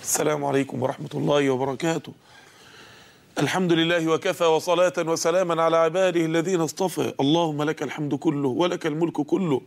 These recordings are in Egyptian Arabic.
السلام عليكم ورحمة الله وبركاته الحمد لله وكفى وصلاة وسلاما على عباده الذين اصطفى اللهم لك الحمد كله ولك الملك كله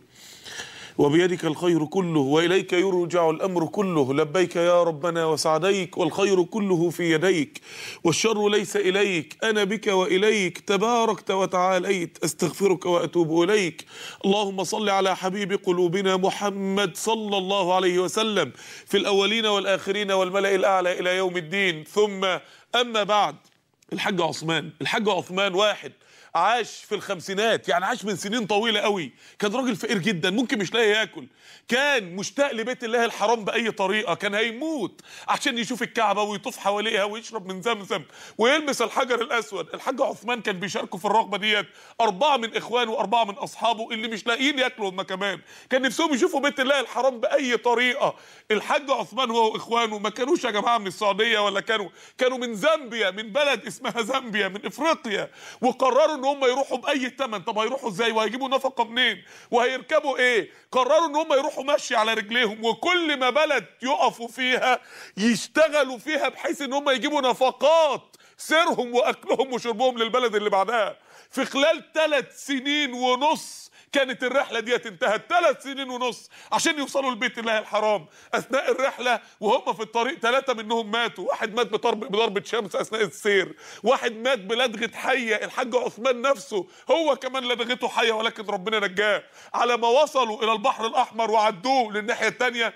وبيدك الخير كله وإليك يرجع الأمر كله لبيك يا ربنا وسعديك والخير كله في يديك والشر ليس إليك أنا بك وإليك تباركت وتعاليت أستغفرك وأتوب إليك اللهم صل على حبيب قلوبنا محمد صلى الله عليه وسلم في الأولين والآخرين والملأ الأعلى إلى يوم الدين ثم أما بعد الحاج عثمان الحاج عثمان واحد عاش في الخمسينات يعني عاش من سنين طويله قوي كان راجل فقير جدا ممكن مش لاقي ياكل كان مشتاق لبيت الله الحرام باي طريقه كان هيموت عشان يشوف الكعبه ويطوف حواليها ويشرب من زمزم ويلمس الحجر الاسود الحاج عثمان كان بيشاركه في الرغبه ديت اربعه من اخوانه واربعه من اصحابه اللي مش لاقيين ياكلوا هم كمان كان نفسهم يشوفوا بيت الله الحرام باي طريقه الحاج عثمان هو واخوانه ما كانوش يا جماعه من السعوديه ولا كانوا كانوا من زامبيا من بلد اسمها زامبيا من افريقيا وقرروا ان هم يروحوا باي ثمن طب هيروحوا ازاي وهيجيبوا نفقه منين وهيركبوا ايه قرروا ان هم يروحوا مشي على رجليهم وكل ما بلد يقفوا فيها يشتغلوا فيها بحيث ان هم يجيبوا نفقات سيرهم واكلهم وشربهم للبلد اللي بعدها في خلال ثلاث سنين ونص كانت الرحله ديت انتهت ثلاث سنين ونص عشان يوصلوا لبيت الله الحرام اثناء الرحله وهم في الطريق ثلاثه منهم ماتوا واحد مات بضرب بضربه شمس اثناء السير واحد مات بلدغه حيه الحاج عثمان نفسه هو كمان لدغته حيه ولكن ربنا نجاه على ما وصلوا الى البحر الاحمر وعدوه للناحيه الثانيه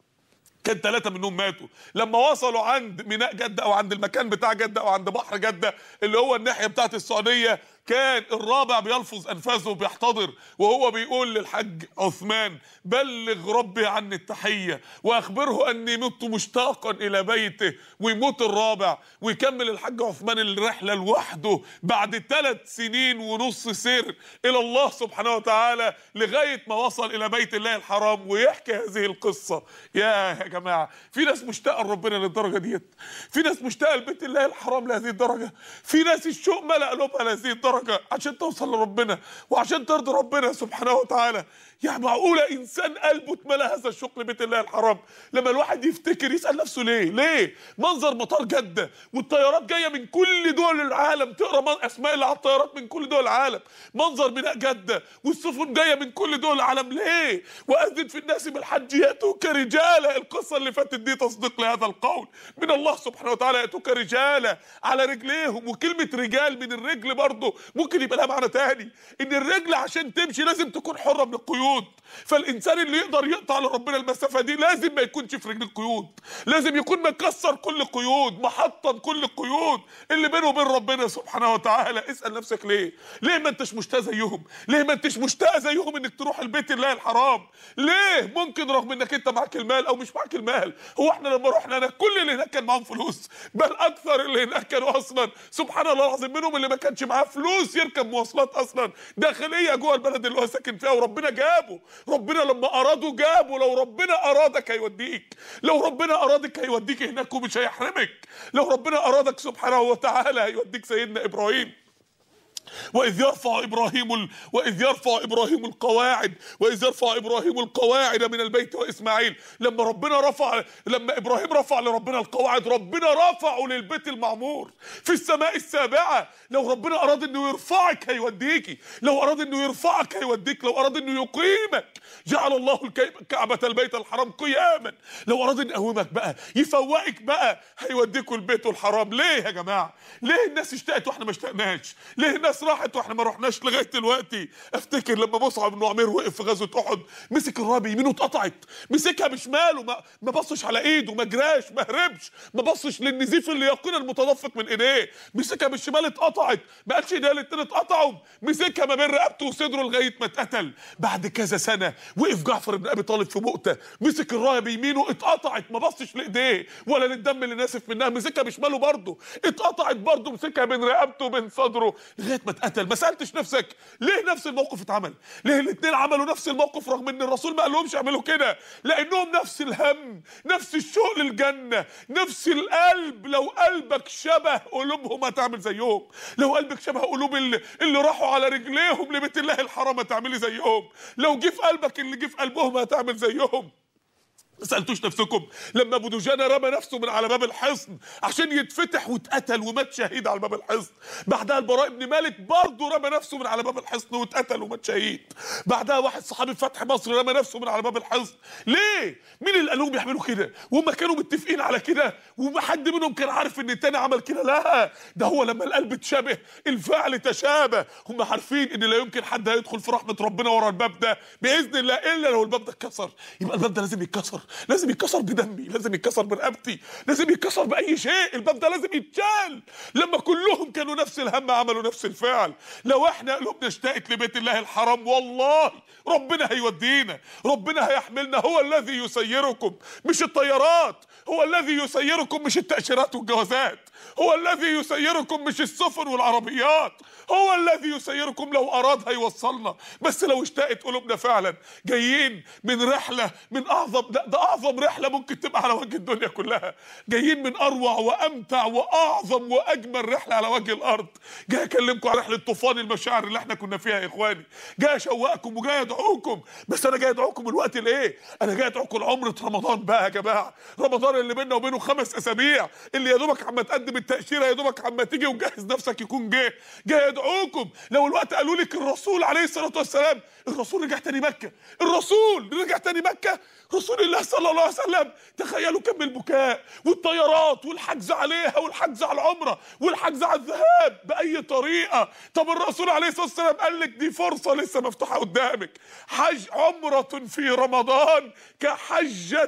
كان ثلاثة منهم ماتوا لما وصلوا عند ميناء جدة أو عند المكان بتاع جدة أو عند بحر جدة اللي هو الناحية بتاعت السعودية كان الرابع بيلفظ أنفاسه وبيحتضر وهو بيقول للحج عثمان بلغ ربي عني التحية وأخبره أني مت مشتاقا إلى بيته ويموت الرابع ويكمل الحج عثمان الرحلة لوحده بعد ثلاث سنين ونص سير إلى الله سبحانه وتعالى لغاية ما وصل إلى بيت الله الحرام ويحكي هذه القصة يا يا جماعة في ناس مشتاقة لربنا للدرجة ديت في ناس مشتاقة لبيت الله الحرام لهذه الدرجة في ناس الشوق ملأ قلوبها لهذه الدرجة عشان توصل لربنا وعشان ترضي ربنا سبحانه وتعالى يعني معقولة إنسان قلبه اتملى هذا الشوق لبيت الله الحرام لما الواحد يفتكر يسأل نفسه ليه ليه منظر مطار جدة والطيارات جاية من كل دول العالم تقرا أسماء اللي على الطيارات من كل دول العالم منظر ميناء جدة والسفن جاية من كل دول العالم ليه وأذن في الناس بالحج يأتوك رجالا القصة اللي فاتت دي تصديق لهذا القول من الله سبحانه وتعالى يأتوك رجالا على رجليهم وكلمة رجال من الرجل برضه ممكن يبقى لها معنى تاني ان الرجل عشان تمشي لازم تكون حرة من القيود فالانسان اللي يقدر يقطع لربنا المسافة دي لازم ما يكونش في رجل القيود لازم يكون مكسر كل قيود محطم كل القيود اللي بينه وبين ربنا سبحانه وتعالى اسأل نفسك ليه ليه ما انتش مشتاق زيهم ليه ما انتش مشتاق زيهم انك تروح البيت الله الحرام ليه ممكن رغم انك انت معاك المال او مش معاك المال هو احنا لما رحنا هناك كل اللي هناك كان معاهم فلوس بل اكثر اللي هناك كانوا اصلا سبحان الله العظيم منهم اللي ما كانش معاه فلوس يركب مواصلات اصلا داخليه جوه البلد اللي هو ساكن فيها وربنا جابه ربنا لما اراده جابه لو ربنا ارادك هيوديك لو ربنا ارادك هيوديك هناك ومش هيحرمك لو ربنا ارادك سبحانه وتعالى هيوديك سيدنا ابراهيم وإذ يرفع إبراهيم ال... وإذ يرفع إبراهيم القواعد وإذ يرفع إبراهيم القواعد من البيت وإسماعيل لما ربنا رفع لما إبراهيم رفع لربنا القواعد ربنا رفعه للبيت المعمور في السماء السابعة لو ربنا أراد إنه يرفعك هيوديكي لو أراد إنه يرفعك هيوديك لو أراد إنه يقيمك جعل الله الكعبة البيت الحرام قياما لو أراد إنه يقومك بقى يفوقك بقى هيوديكوا البيت الحرام ليه يا جماعة ليه الناس اشتقت واحنا ما اشتقناش ليه الناس راحت واحنا ما رحناش لغايه دلوقتي افتكر لما مصعب بن عمير وقف في غزوه احد مسك الرابي يمينه اتقطعت مسكها بشماله ما, ما بصش على ايده ما جراش ما هربش ما بصش للنزيف اللي يقين المتدفق من ايديه مسكها بالشمال اتقطعت ما قالش ايديها الاتنين اتقطعوا مسكها ما بين رقبته وصدره لغايه ما اتقتل بعد كذا سنه وقف جعفر بن ابي طالب في مؤته مسك الرايه بيمينه اتقطعت ما بصش لايديه ولا للدم اللي ناسف منها مسكها بشماله برضه اتقطعت برضه مسكها بين رقبته وبين صدره لغايه ما اتقتل ما سالتش نفسك ليه نفس الموقف اتعمل ليه الاثنين عملوا نفس الموقف رغم ان الرسول ما قالهمش يعملوا كده لانهم نفس الهم نفس الشوق للجنه نفس القلب لو قلبك شبه قلوبهم هتعمل زيهم لو قلبك شبه قلوب اللي, اللي راحوا على رجليهم لبيت الله الحرام هتعملي زيهم لو جه في قلبك اللي جه في قلبهم هتعمل زيهم ما سالتوش نفسكم لما ابو دجانه رمى نفسه من على باب الحصن عشان يتفتح واتقتل ومات شهيد على باب الحصن بعدها البراء بن مالك برضه رمى نفسه من على باب الحصن واتقتل ومات شهيد بعدها واحد صحابي فتح مصر رمى نفسه من على باب الحصن ليه مين اللي قال لهم يعملوا كده وهم كانوا متفقين على كده وما حد منهم كان عارف ان التاني عمل كده لا ده هو لما القلب اتشابه الفعل تشابه هم عارفين ان لا يمكن حد هيدخل في رحمه ربنا ورا الباب ده باذن الله الا لو الباب ده اتكسر يبقى الباب ده لازم يتكسر لازم يتكسر بدمي لازم يتكسر برقبتي لازم يتكسر باي شيء الباب ده لازم يتشال لما كلهم كانوا نفس الهم عملوا نفس الفعل لو احنا قلوبنا اشتاقت لبيت الله الحرام والله ربنا هيودينا ربنا هيحملنا هو الذي يسيركم مش الطيارات هو الذي يسيركم مش التأشيرات والجوازات هو الذي يسيركم مش السفن والعربيات هو الذي يسيركم لو أراد هيوصلنا بس لو اشتاقت قلوبنا فعلا جايين من رحلة من أعظم ده, ده أعظم رحلة ممكن تبقى على وجه الدنيا كلها جايين من أروع وأمتع وأعظم وأجمل رحلة على وجه الأرض جاي أكلمكم عن رحلة طوفان المشاعر اللي احنا كنا فيها يا إخواني جاي أشوقكم وجاي أدعوكم بس أنا جاي أدعوكم الوقت الإيه أنا جاي أدعوكم لعمرة رمضان بقى يا جماعة رمضان اللي بيننا وبينه خمس أسابيع اللي يا دوبك عم تقدم التأشيرة يا دوبك عم تيجي وجهز نفسك يكون جه جاي أدعوكم لو الوقت قالوا لك الرسول عليه الصلاة والسلام الرسول رجع تاني مكة الرسول رجع تاني مكة رسول الله صلى الله عليه وسلم تخيلوا كم البكاء والطيارات والحجز عليها والحجز على العمرة والحجز على الذهاب بأي طريقة طب الرسول عليه الصلاة والسلام قال لك دي فرصة لسه مفتوحة قدامك حج عمرة في رمضان كحجة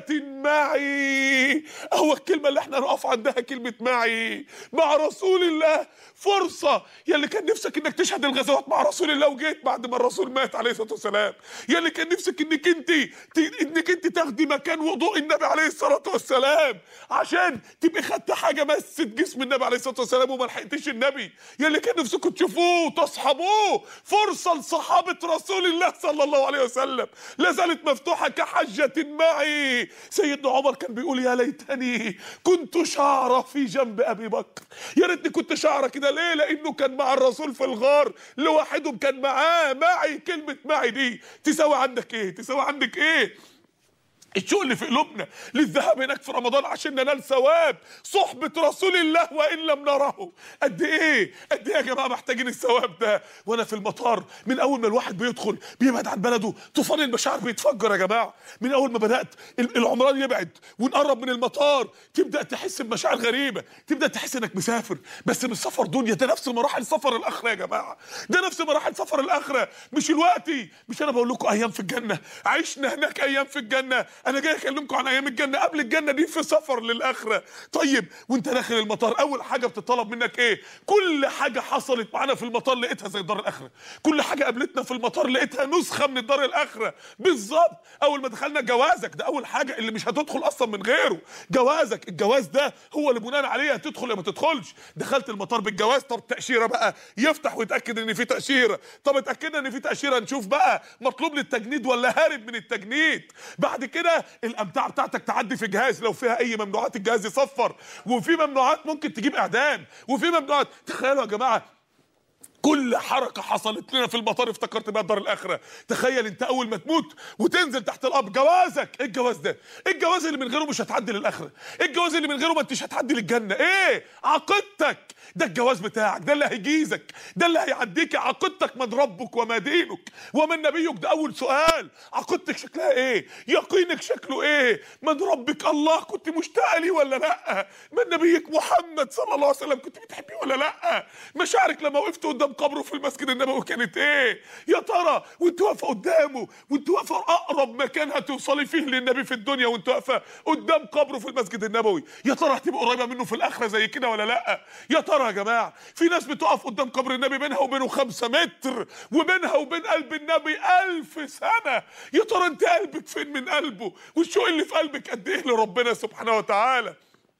معي هو الكلمة اللي احنا نقف عندها كلمة معي مع رسول الله فرصة يا اللي كان نفسك انك تشهد الغزوات مع رسول الله وجيت بعد ما الرسول مات عليه الصلاة والسلام يا اللي كان نفسك انك انت انك انت تاخدي مكان وضوء النبي عليه الصلاة والسلام عشان تبقي خدت حاجة مست جسم النبي عليه الصلاة والسلام وما لحقتيش النبي يا اللي كان نفسكم تشوفوه وتصحبوه فرصة لصحابة رسول الله صلى الله عليه وسلم لا زالت مفتوحة كحجة معي سيدنا عمر كان بيقول يا ليتني كنت شعرة في جنب أبي بكر يا ريتني كنت شعرة كده ليه لأنه كان مع الرسول في الغار لوحدهم كان معاه معي كلمة معي دي تساوي عندك ايه تساوي عندك ايه الشوق اللي في قلوبنا للذهاب هناك في رمضان عشان ننال ثواب صحبة رسول الله وإن لم نره قد إيه قد إيه يا جماعة محتاجين الثواب ده وأنا في المطار من أول ما الواحد بيدخل بيبعد عن بلده طوفان المشاعر بيتفجر يا جماعة من أول ما بدأت العمران يبعد ونقرب من المطار تبدأ تحس بمشاعر غريبة تبدأ تحس إنك مسافر بس مش سفر دنيا ده نفس مراحل سفر الآخرة يا جماعة ده نفس مراحل سفر الآخرة مش الوقتي مش أنا بقول لكم أيام في الجنة عشنا هناك أيام في الجنة انا جاي اكلمكم عن ايام الجنه قبل الجنه دي في سفر للاخره طيب وانت داخل المطار اول حاجه بتطلب منك ايه كل حاجه حصلت معانا في المطار لقيتها زي دار الاخره كل حاجه قابلتنا في المطار لقيتها نسخه من الدار الاخره بالظبط اول ما دخلنا جوازك ده اول حاجه اللي مش هتدخل اصلا من غيره جوازك الجواز ده هو اللي بناء عليه هتدخل يا ما تدخلش دخلت المطار بالجواز طب التاشيره بقى يفتح ويتاكد ان في تاشيره طب اتاكدنا ان في تاشيره نشوف بقى مطلوب للتجنيد ولا هارب من التجنيد بعد كده الامتعه بتاعتك تعدي في جهاز لو فيها اي ممنوعات الجهاز يصفر وفي ممنوعات ممكن تجيب اعدام وفي ممنوعات تخيلوا يا جماعه كل حركه حصلت لنا في المطار افتكرت بقى دار الاخره تخيل انت اول ما تموت وتنزل تحت الارض جوازك ايه الجواز ده ايه الجواز اللي من غيره مش هتعدي للاخره ايه الجواز اللي من غيره ما انتش هتعدي للجنه ايه عقيدتك ده الجواز بتاعك ده اللي هيجيزك ده اللي هيعديك عقيدتك من ربك وما دينك ومن نبيك ده اول سؤال عقيدتك شكلها ايه يقينك شكله ايه من ربك الله كنت مشتاق لي ولا لا من نبيك محمد صلى الله عليه وسلم كنت بتحبيه ولا لا مشاعرك لما وقفت قدام قبره في المسجد النبوي كانت ايه يا ترى وانت واقفه قدامه وانت واقفه اقرب مكان هتوصلي فيه للنبي في الدنيا وانت واقفه قدام قبره في المسجد النبوي يا ترى هتبقى قريبه منه في الاخره زي كده ولا لا يا ترى يا جماعه في ناس بتقف قدام قبر النبي بينها وبينه خمسة متر وبينها وبين قلب النبي ألف سنة يا ترى انت قلبك فين من قلبه والشوق اللي في قلبك قد ايه لربنا سبحانه وتعالى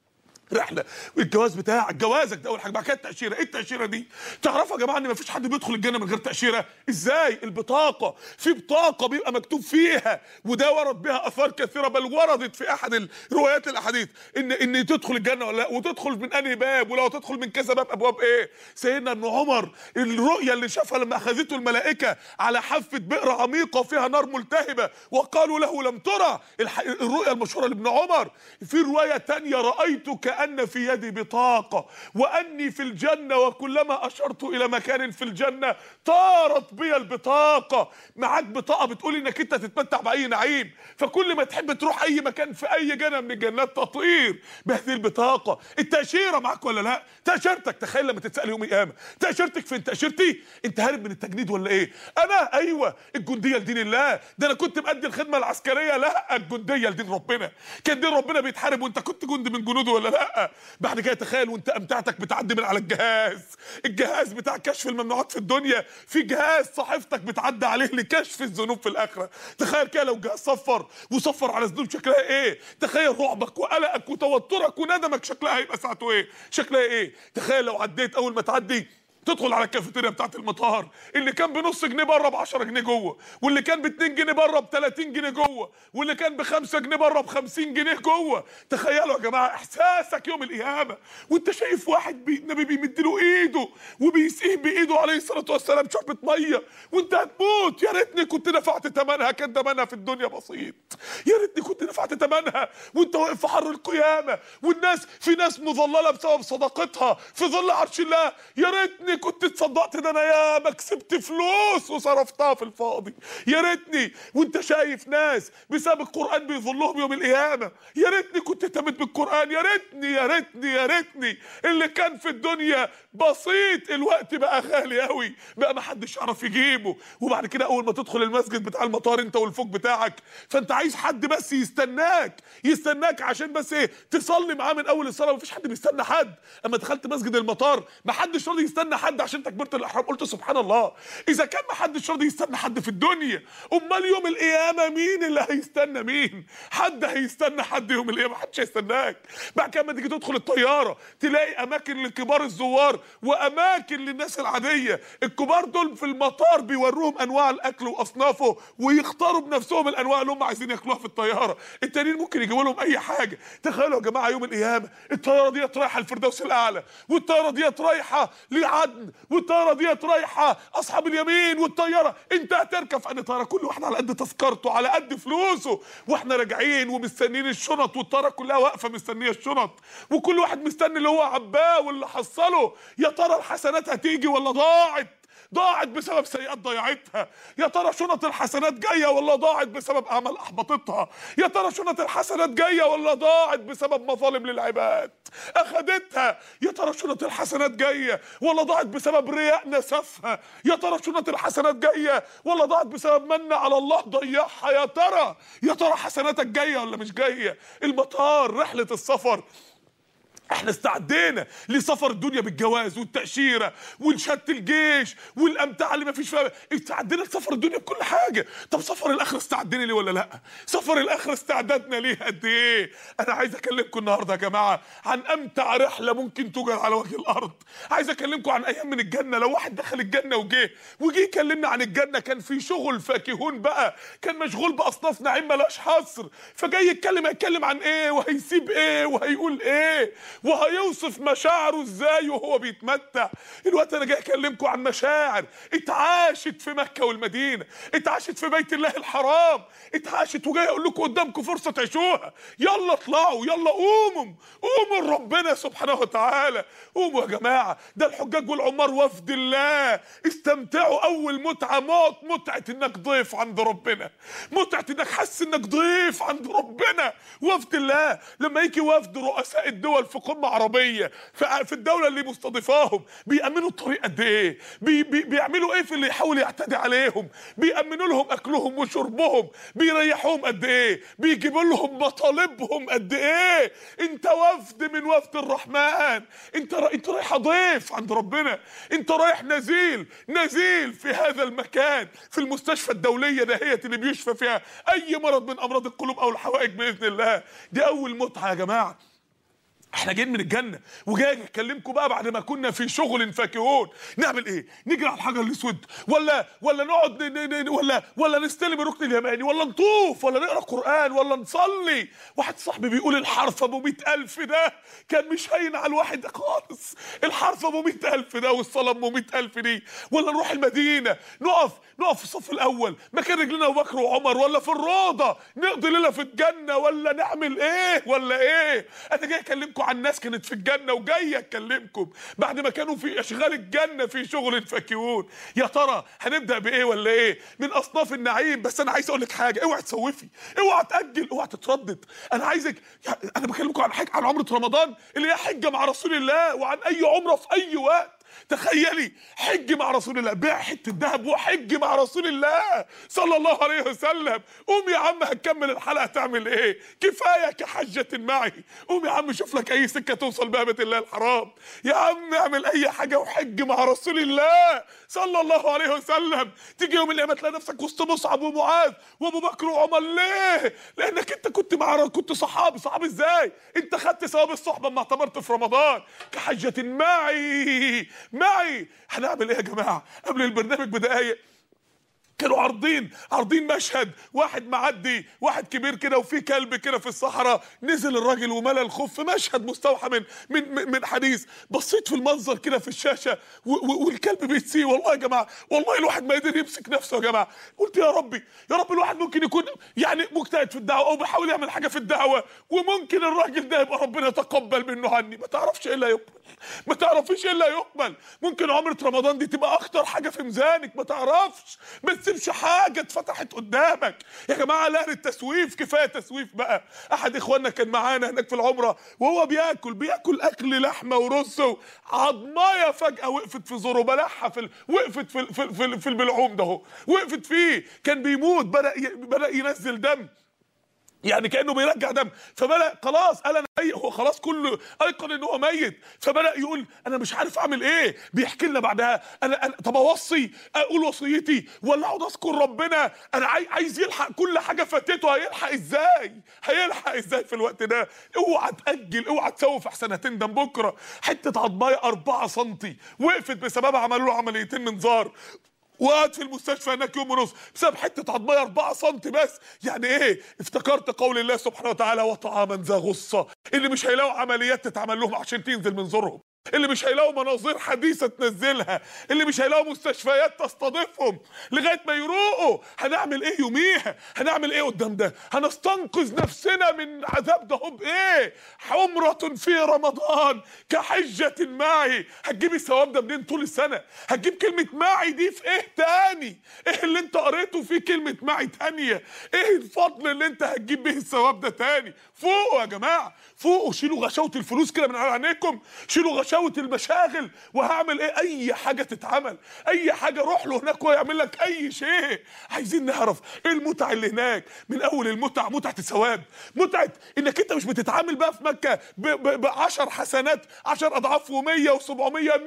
رحله الجواز بتاعك جوازك ده اول حاجه بعد كده التاشيره ايه التاشيره دي تعرفوا يا جماعه ان مفيش حد بيدخل الجنه من غير تاشيره ازاي البطاقه في بطاقه بيبقى مكتوب فيها وده ورد بها اثار كثيره بل وردت في احد الروايات الاحاديث ان ان تدخل الجنه ولا لا وتدخل من انهي باب ولو تدخل من كذا باب ابواب ايه سيدنا ابن عمر الرؤيا اللي شافها لما اخذته الملائكه على حافه بئر عميقه فيها نار ملتهبه وقالوا له لم ترى الح... الرؤيا المشهوره لابن عمر في روايه تانية رايت كان في يدي بطاقه واني في الجنه وكلما اشرت الى مكان في الجنه طارت بي البطاقه معاك بطاقه بتقول انك انت تتمتع باي نعيم فكل ما تحب تروح اي مكان في اي جنه من الجنات تطير بهذه البطاقه التاشيره معاك ولا لا تاشيرتك تخيل لما تتسال يوم القيامه تاشيرتك فين تاشيرتي انت هارب من التجنيد ولا ايه انا ايوه الجنديه لدين الله ده انا كنت مأدي الخدمه العسكريه لا الجنديه لدين ربنا كان دين ربنا بيتحارب وانت كنت جندي من جنوده ولا لا بعد كده تخيل وانت امتعتك بتعدي من على الجهاز الجهاز بتاع كشف الممنوعات في الدنيا في جهاز صحيفتك بتعدي عليه لكشف الذنوب في الاخره تخيل كده لو جهاز صفر وصفر على ذنوب شكلها ايه تخيل رعبك وقلقك وتوترك وندمك شكلها هيبقى ساعته ايه شكلها ايه تخيل لو عديت اول ما تعدي تدخل على الكافيتيريا بتاعت المطار اللي كان بنص جنيه بره ب 10 جنيه جوه واللي كان ب 2 جنيه بره ب 30 جنيه جوه واللي كان ب 5 جنيه بره ب 50 جنيه جوه تخيلوا يا جماعه احساسك يوم القيامه وانت شايف واحد بي... النبي بيمد له ايده وبيسقيه بايده عليه الصلاه والسلام شربة ميه وانت هتموت يا ريتني كنت دفعت ثمنها كان ثمنها في الدنيا بسيط يا ريتني كنت دفعت ثمنها وانت واقف في حر القيامه والناس في ناس مظلله بسبب صداقتها في ظل عرش الله يا ريتني كنت اتصدقت ده انا ياما كسبت فلوس وصرفتها في الفاضي يا ريتني وانت شايف ناس بسبب القران بيظلهم يوم القيامه يا ريتني كنت اهتميت بالقران يا ريتني يا ريتني يا ريتني اللي كان في الدنيا بسيط الوقت بقى غالي قوي بقى ما حدش يعرف يجيبه وبعد كده اول ما تدخل المسجد بتاع المطار انت والفوق بتاعك فانت عايز حد بس يستناك يستناك عشان بس ايه تصلي معاه من اول الصلاه مفيش حد بيستنى حد اما دخلت مسجد المطار ما حدش راضي يستنى حد عشان تكبيره الاحرام قلت سبحان الله اذا كان ما حدش راضي يستنى حد في الدنيا امال يوم القيامه مين اللي هيستنى مين حد هيستنى حد يوم القيامه محدش هيستناك بعد كده لما تيجي تدخل الطياره تلاقي اماكن لكبار الزوار واماكن للناس العاديه الكبار دول في المطار بيوروهم انواع الاكل واصنافه ويختاروا بنفسهم الانواع اللي هم عايزين ياكلوها في الطياره التانيين ممكن يجيبوا لهم اي حاجه تخيلوا يا جماعه يوم القيامه الطياره ديت رايحه الفردوس الاعلى والطياره ديت رايحه لعدن والطياره ديت رايحه اصحاب اليمين والطياره انت هتركب في انهي طياره كل واحد على قد تذكرته على قد فلوسه واحنا راجعين ومستنيين الشنط والطياره كلها واقفه مستنيه الشنط وكل واحد مستني اللي هو عباه واللي حصله يا ترى الحسنات هتيجي ولا ضاعت ضاعت بسبب سيئات ضيعتها يا ترى شنط الحسنات جايه ولا ضاعت بسبب اعمال احبطتها يا ترى شنط الحسنات جايه ولا ضاعت بسبب مظالم للعباد اخدتها يا ترى شنط الحسنات جايه ولا ضاعت بسبب رياء نسفها يا ترى شنط الحسنات جايه ولا ضاعت بسبب من على الله ضيعها يا ترى يا ترى حسناتك جايه ولا مش جايه المطار رحله السفر احنا استعدينا لسفر الدنيا بالجواز والتأشيرة والشهادة الجيش والأمتعة اللي ما فيش فيها استعدينا لسفر الدنيا بكل حاجة طب سفر الآخرة استعدينا ليه ولا لا سفر الآخرة استعدادنا ليه قد ايه انا عايز اكلمكم النهاردة يا جماعة عن امتع رحلة ممكن توجد على وجه الارض عايز اكلمكم عن ايام من الجنة لو واحد دخل الجنة وجه وجه يكلمنا عن الجنة كان في شغل فاكهون بقى كان مشغول باصناف نعيم ملاش حصر فجاي يتكلم هيتكلم عن ايه وهيسيب ايه وهيقول ايه وهيوصف مشاعره ازاي وهو بيتمتع الوقت انا جاي اكلمكم عن مشاعر اتعاشت في مكه والمدينه اتعاشت في بيت الله الحرام اتعاشت وجاي اقول لكم قدامكم فرصه تعيشوها يلا اطلعوا يلا قوموا قوموا ربنا سبحانه وتعالى قوموا يا جماعه ده الحجاج والعمار وفد الله استمتعوا اول متعه موت متعه انك ضيف عند ربنا متعه انك حاسس انك ضيف عند ربنا وفد الله لما يجي وفد رؤساء الدول في قمه عربيه في في الدوله اللي مستضيفاهم بيامنوا الطريق قد ايه بي بي بيعملوا ايه في اللي يحاول يعتدي عليهم بيامنوا لهم اكلهم وشربهم بيريحوهم قد ايه بيجيبوا لهم مطالبهم قد ايه انت وفد من وفد الرحمن انت را... انت رايح ضيف عند ربنا انت رايح نزيل نزيل في هذا المكان في المستشفى الدوليه دهيت اللي بيشفى فيها اي مرض من امراض القلوب او الحوائج باذن الله دي اول متعه يا جماعه احنا جايين من الجنه وجاي اكلمكم بقى بعد ما كنا في شغل فاكهون نعمل ايه نجري على الحجر الاسود ولا ولا نقعد ن- ن- ن- ولا ولا نستلم الركن اليماني ولا نطوف ولا نقرا قران ولا نصلي واحد صاحبي بيقول الحرف ابو مئة الف ده كان مش هين على الواحد خالص الحرف ابو مئة الف ده والصلاه ابو مئة الف دي ولا نروح المدينه نقف نقف في الصف الاول مكان رجلنا ابو بكر وعمر ولا في الروضه نقضي ليله في الجنه ولا نعمل ايه ولا ايه انا جاي اكلمكم عن ناس كانت في الجنه وجاي اكلمكم بعد ما كانوا في اشغال الجنه في شغل فاكهون يا ترى هنبدا بايه ولا ايه من اصناف النعيم بس انا عايز اقول لك حاجه اوعي تسوفي اوعي تاجل اوعي تتردد انا عايزك يعني انا بكلمكم عن حاجه عن عمره رمضان اللي هي حجه مع رسول الله وعن اي عمره في اي وقت تخيلي حج مع رسول الله بيع حته ذهب وحج مع رسول الله صلى الله عليه وسلم قوم يا عم هتكمل الحلقه تعمل ايه كفايه كحجه معي قوم يا عم شوف لك اي سكه توصل بها بيت الله الحرام يا عم اعمل اي حاجه وحج مع رسول الله صلى الله عليه وسلم تيجي يوم القيامه تلاقي نفسك وسط مصعب ومعاذ وابو بكر وعمر ليه لانك انت كنت مع كنت صحابي صحابي ازاي انت خدت ثواب الصحبه ما اعتبرت في رمضان كحجه معي معي هنعمل ايه يا جماعه قبل البرنامج بدقايق كانوا عارضين عارضين مشهد واحد معدي واحد كبير كده وفي كلب كده في الصحراء نزل الراجل وملى الخف مشهد مستوحى من من من- من حديث بصيت في المنظر كده في الشاشه و- و- والكلب بيتسيه والله يا جماعه والله الواحد ما قدر يمسك نفسه يا جماعه قلت يا ربي يا رب الواحد ممكن يكون يعني مجتهد في الدعوه او بيحاول يعمل حاجه في الدعوه وممكن الراجل ده يبقى ربنا يتقبل منه عني ما تعرفش ايه اللي هيقبل ما تعرفيش ايه اللي هيقبل ممكن عمره رمضان دي تبقى اكتر حاجه في ميزانك ما تعرفش ما تسيبش حاجه اتفتحت قدامك يا جماعه لهر التسويف كفايه تسويف بقى احد اخواننا كان معانا هناك في العمره وهو بياكل بياكل اكل لحمه ورز عضمايه فجاه وقفت في زوره بلعها في ال... وقفت في ال... في, ال... في, ال... في البلعوم ده اهو وقفت فيه كان بيموت بدا ي... بدا ينزل دم يعني كانه بيرجع دم فبدا خلاص قال انا ميت هو خلاص كله ايقن ان هو ميت فبدا يقول انا مش عارف اعمل ايه بيحكي لنا بعدها انا, أنا طب اوصي اقول وصيتي ولا اقعد اذكر ربنا انا عاي- عايز يلحق كل حاجه فاتته هيلحق ازاي هيلحق ازاي في الوقت ده اوعى تاجل اوعى تسوف احسن هتندم بكره حته عضمايه 4 سم وقفت بسببها عملوا له عمليتين منظار وقعد في المستشفى هناك يوم ونص بسبب حته عضميه 4 سم بس يعني ايه افتكرت قول الله سبحانه وتعالى وطعاما ذا غصه اللي مش هيلاقوا عمليات تتعمل لهم عشان تنزل من زورهم اللي مش هيلاقوا مناظير حديثه تنزلها اللي مش هيلاقوا مستشفيات تستضيفهم لغايه ما يروقوا هنعمل ايه يوميها هنعمل ايه قدام ده هنستنقذ نفسنا من عذاب ده بايه حمره في رمضان كحجه معي هتجيب الثواب ده منين طول السنه هتجيب كلمه معي دي في ايه تاني ايه اللي انت قريته فيه كلمه معي تانية ايه الفضل اللي انت هتجيب به الثواب ده تاني فوقوا يا جماعه فوقوا شيلوا غشاوه الفلوس كده من على عينيكم شيلوا غشاوه المشاغل وهعمل ايه اي حاجه تتعمل اي حاجه روح له هناك ويعمل لك اي شيء عايزين نعرف ايه المتعه اللي هناك من اول المتعه متعه الثواب متعه انك انت مش بتتعامل بقى في مكه ب 10 حسنات 10 اضعاف و100 و700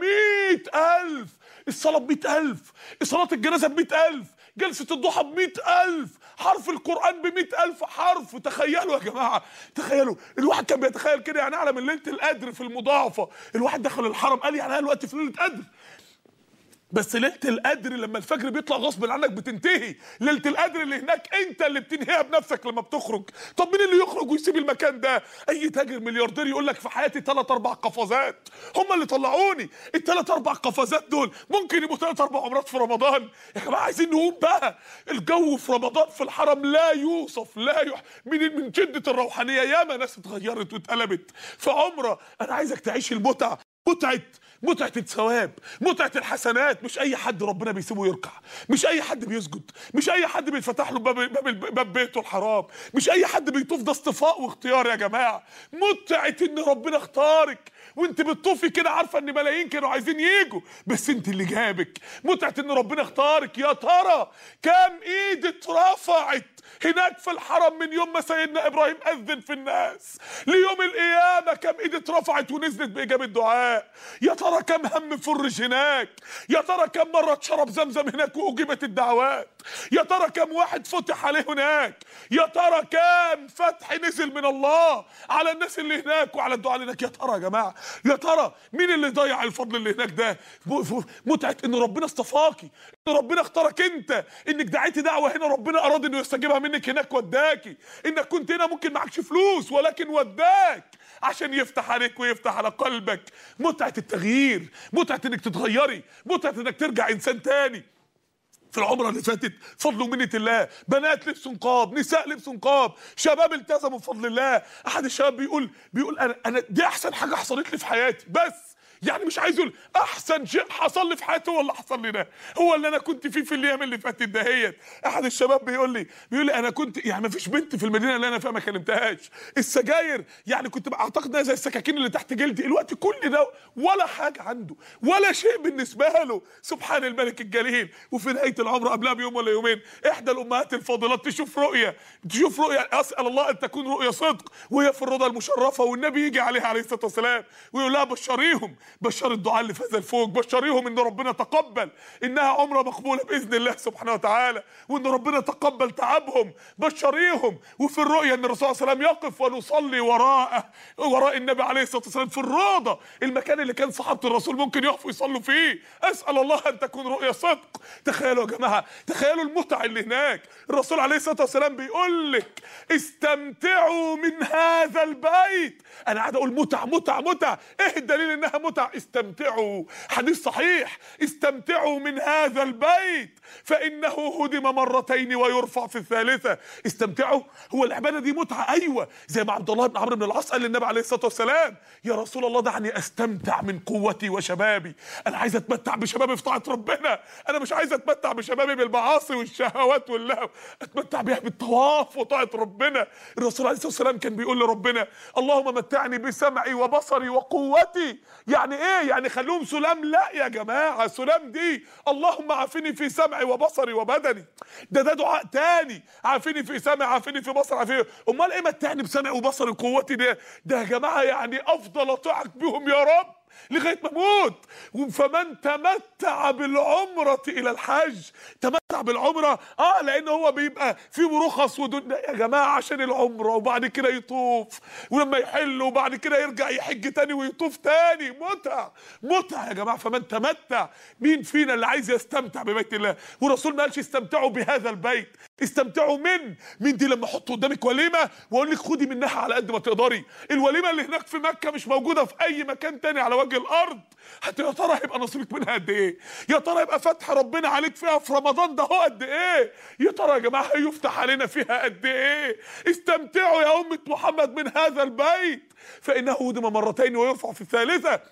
100000 الصلاه ب 100000 صلاه الجنازه ب 100000 جلسة الضحى ب ألف حرف القرآن ب ألف حرف تخيلوا يا جماعة تخيلوا الواحد كان بيتخيل كده يعني أعلى من ليلة القدر في المضاعفة الواحد دخل الحرم قال يعني أنا الوقت في ليلة قدر بس ليله القدر لما الفجر بيطلع غصب عنك بتنتهي ليله القدر اللي هناك انت اللي بتنهيها بنفسك لما بتخرج طب مين اللي يخرج ويسيب المكان ده اي تاجر ملياردير يقول لك في حياتي ثلاث اربع قفزات هم اللي طلعوني الثلاث اربع قفزات دول ممكن يبقوا ثلاث اربع عمرات في رمضان يا جماعه عايزين نقوم بقى الجو في رمضان في الحرم لا يوصف لا يح... من من شده الروحانيه ياما ناس اتغيرت واتقلبت في عمره انا عايزك تعيش المتعه متعه متعة الثواب متعة الحسنات مش أي حد ربنا بيسيبه يركع مش أي حد بيسجد مش أي حد بيتفتح له باب, باب, باب بيته الحرام مش أي حد بيطوف ده اصطفاء واختيار يا جماعة متعة إن ربنا اختارك وانت بتطوفي كده عارفة إن ملايين كانوا عايزين يجوا بس انت اللي جابك متعة إن ربنا اختارك يا ترى كام إيد اترفعت هناك في الحرم من يوم ما سيدنا ابراهيم اذن في الناس ليوم القيامه كم ايد اترفعت ونزلت باجابه دعاء يا ترى كم هم فرج هناك يا ترى كم مره اتشرب زمزم هناك واجيبت الدعوات يا ترى كم واحد فتح عليه هناك يا ترى كم فتح نزل من الله على الناس اللي هناك وعلى الدعاء اللي هناك يا ترى يا جماعه يا ترى مين اللي ضيع الفضل اللي هناك ده م- متعه ان ربنا اصطفاكي ان ربنا اختارك انت انك دعيتي دعوه هنا ربنا اراد انه يستجيبها منك هناك وداكي انك كنت هنا ممكن معكش فلوس ولكن وداك عشان يفتح عليك ويفتح على قلبك متعه التغيير متعه انك تتغيري متعه انك ترجع انسان تاني في العمرة اللي فاتت فضل ومنة الله بنات لبسوا نقاب نساء لبسوا نقاب شباب التزموا بفضل الله احد الشباب بيقول بيقول انا انا دي احسن حاجة حصلت لي في حياتي بس يعني مش عايز يقول احسن شيء حصل لي في حياتي هو اللي حصل لي ده هو اللي انا كنت فيه في الايام اللي فاتت دهيت احد الشباب بيقول لي بيقول لي انا كنت يعني ما فيش بنت في المدينه اللي انا فيها ما كلمتهاش السجاير يعني كنت اعتقد انها زي السكاكين اللي تحت جلدي الوقت كل ده ولا حاجه عنده ولا شيء بالنسبه له سبحان الملك الجليل وفي نهايه العمر قبلها بيوم ولا يومين احدى الامهات الفاضلات تشوف رؤيه تشوف رؤيه اسال الله ان تكون رؤيه صدق وهي في الرضا المشرفه والنبي يجي عليها عليه الصلاه والسلام ويقول لها بشريهم بشر الدعاء اللي في هذا الفوق بشريهم ان ربنا تقبل انها عمره مقبوله باذن الله سبحانه وتعالى وان ربنا تقبل تعبهم بشريهم وفي الرؤيا ان الرسول صلى الله عليه وسلم يقف ونصلي وراءه وراء النبي عليه الصلاه والسلام في الروضه المكان اللي كان صحابه الرسول ممكن يقفوا يصلوا فيه اسال الله ان تكون رؤيا صدق تخيلوا يا جماعه تخيلوا المتع اللي هناك الرسول عليه الصلاه والسلام بيقول لك استمتعوا من هذا البيت انا قاعد اقول متع متع متع ايه الدليل انها متع استمتعوا حديث صحيح استمتعوا من هذا البيت فانه هدم مرتين ويرفع في الثالثه استمتعوا هو العباده دي متعه ايوه زي ما عبد الله بن عمرو بن العاص قال للنبي عليه الصلاه والسلام يا رسول الله دعني استمتع من قوتي وشبابي انا عايز اتمتع بشبابي في طاعه ربنا انا مش عايز اتمتع بشبابي بالمعاصي والشهوات واللهو اتمتع بيها بالطواف وطاعه ربنا الرسول عليه الصلاه والسلام كان بيقول لربنا اللهم متعني بسمعي وبصري وقوتي يعني ايه يعني خلوهم سلام لا يا جماعه سلام دي اللهم عافني في سمعي وبصري وبدني ده ده دعاء تاني عافني في سمعي عافني في بصري عافني امال ايه متعني بسمعي وبصري وقوتي ده ده يا جماعه يعني افضل اطيعك بهم يا رب لغايه ما اموت فمن تمتع بالعمره الى الحج تمتع بالعمره اه لان هو بيبقى فيه رخص ودون يا جماعه عشان العمره وبعد كده يطوف ولما يحل وبعد كده يرجع يحج تاني ويطوف تاني متع متع يا جماعه فمن تمتع مين فينا اللي عايز يستمتع ببيت الله والرسول ما قالش استمتعوا بهذا البيت استمتعوا من مين دي لما احط قدامك وليمه واقول لك خدي منها على قد ما تقدري الوليمه اللي هناك في مكه مش موجوده في اي مكان تاني على وجه الارض حتى يا ترى هيبقى نصيبك منها قد ايه يا ترى يبقى فتح ربنا عليك فيها في رمضان ده هو قد ايه يا ترى يا جماعه هيفتح علينا فيها قد ايه استمتعوا يا امه محمد من هذا البيت فانه هدم مرتين ويرفع في الثالثه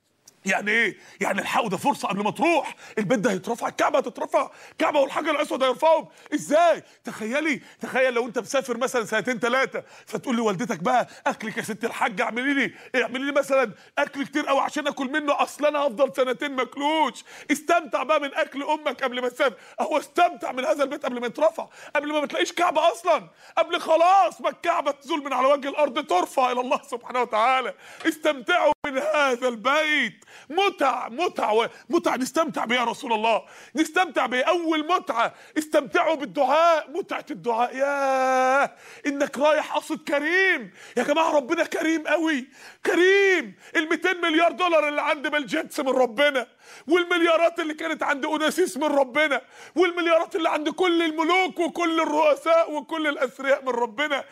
يعني ايه؟ يعني الحقوا ده فرصه قبل ما تروح، البيت ده هيترفع، الكعبه هتترفع، الكعبه والحجر الاسود هيرفعهم، ازاي؟ تخيلي تخيل لو انت مسافر مثلا سنتين ثلاثه فتقول لوالدتك بقى اكلك يا ست الحاجه اعملي لي اعملي لي مثلا اكل كتير قوي عشان اكل منه اصل انا هفضل سنتين ماكلوش، استمتع بقى من اكل امك قبل ما تسافر، اهو استمتع من هذا البيت قبل ما يترفع، قبل ما ما تلاقيش كعبه اصلا، قبل خلاص ما الكعبه تزول من على وجه الارض ترفع الى الله سبحانه وتعالى، استمتعوا من هذا البيت متع متع متع نستمتع بيه يا رسول الله نستمتع بيه اول متعه استمتعوا بالدعاء متعه الدعاء ياه انك رايح قصد كريم يا جماعه ربنا كريم قوي كريم ال 200 مليار دولار اللي عند بيل جيتس من ربنا والمليارات اللي كانت عند اوناسيس من ربنا والمليارات اللي عند كل الملوك وكل الرؤساء وكل الاثرياء من ربنا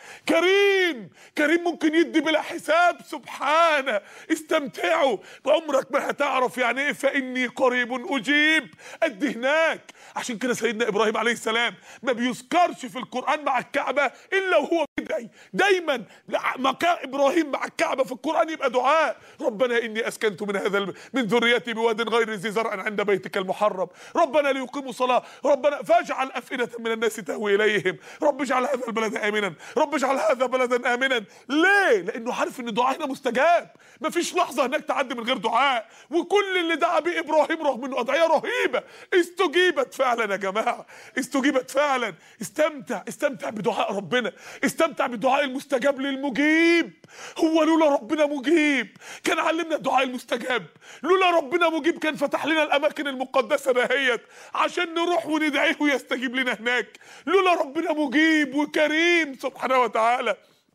كريم كريم ممكن يدي بلا حساب سبحانه استمتعوا عمرك ما هتعرف يعني ايه فاني قريب اجيب قد هناك عشان كده سيدنا ابراهيم عليه السلام ما بيذكرش في القران مع الكعبه الا وهو بيدعي دايما مكان ابراهيم مع الكعبه في القران يبقى دعاء ربنا اني اسكنت من هذا من ذريتي بواد غير ذي زرع عند بيتك المحرم ربنا ليقيموا صلاه ربنا فاجعل افئده من الناس تهوي اليهم رب اجعل هذا البلد امنا رب اجعل هذا بلدا امنا ليه لانه عارف ان دعائنا مستجاب مفيش لحظه هناك تعدي من غير دعاء وكل اللي دعا بيه ابراهيم رغم انه ادعيه رهيبه استجيبت فعلا يا جماعه استجيبت فعلا استمتع استمتع بدعاء ربنا استمتع بالدعاء المستجاب للمجيب هو لولا ربنا مجيب كان علمنا الدعاء المستجاب لولا ربنا مجيب كان فتح لنا الاماكن المقدسه دهيت عشان نروح وندعيه ويستجيب لنا هناك لولا ربنا مجيب وكريم سبحانه وتعالى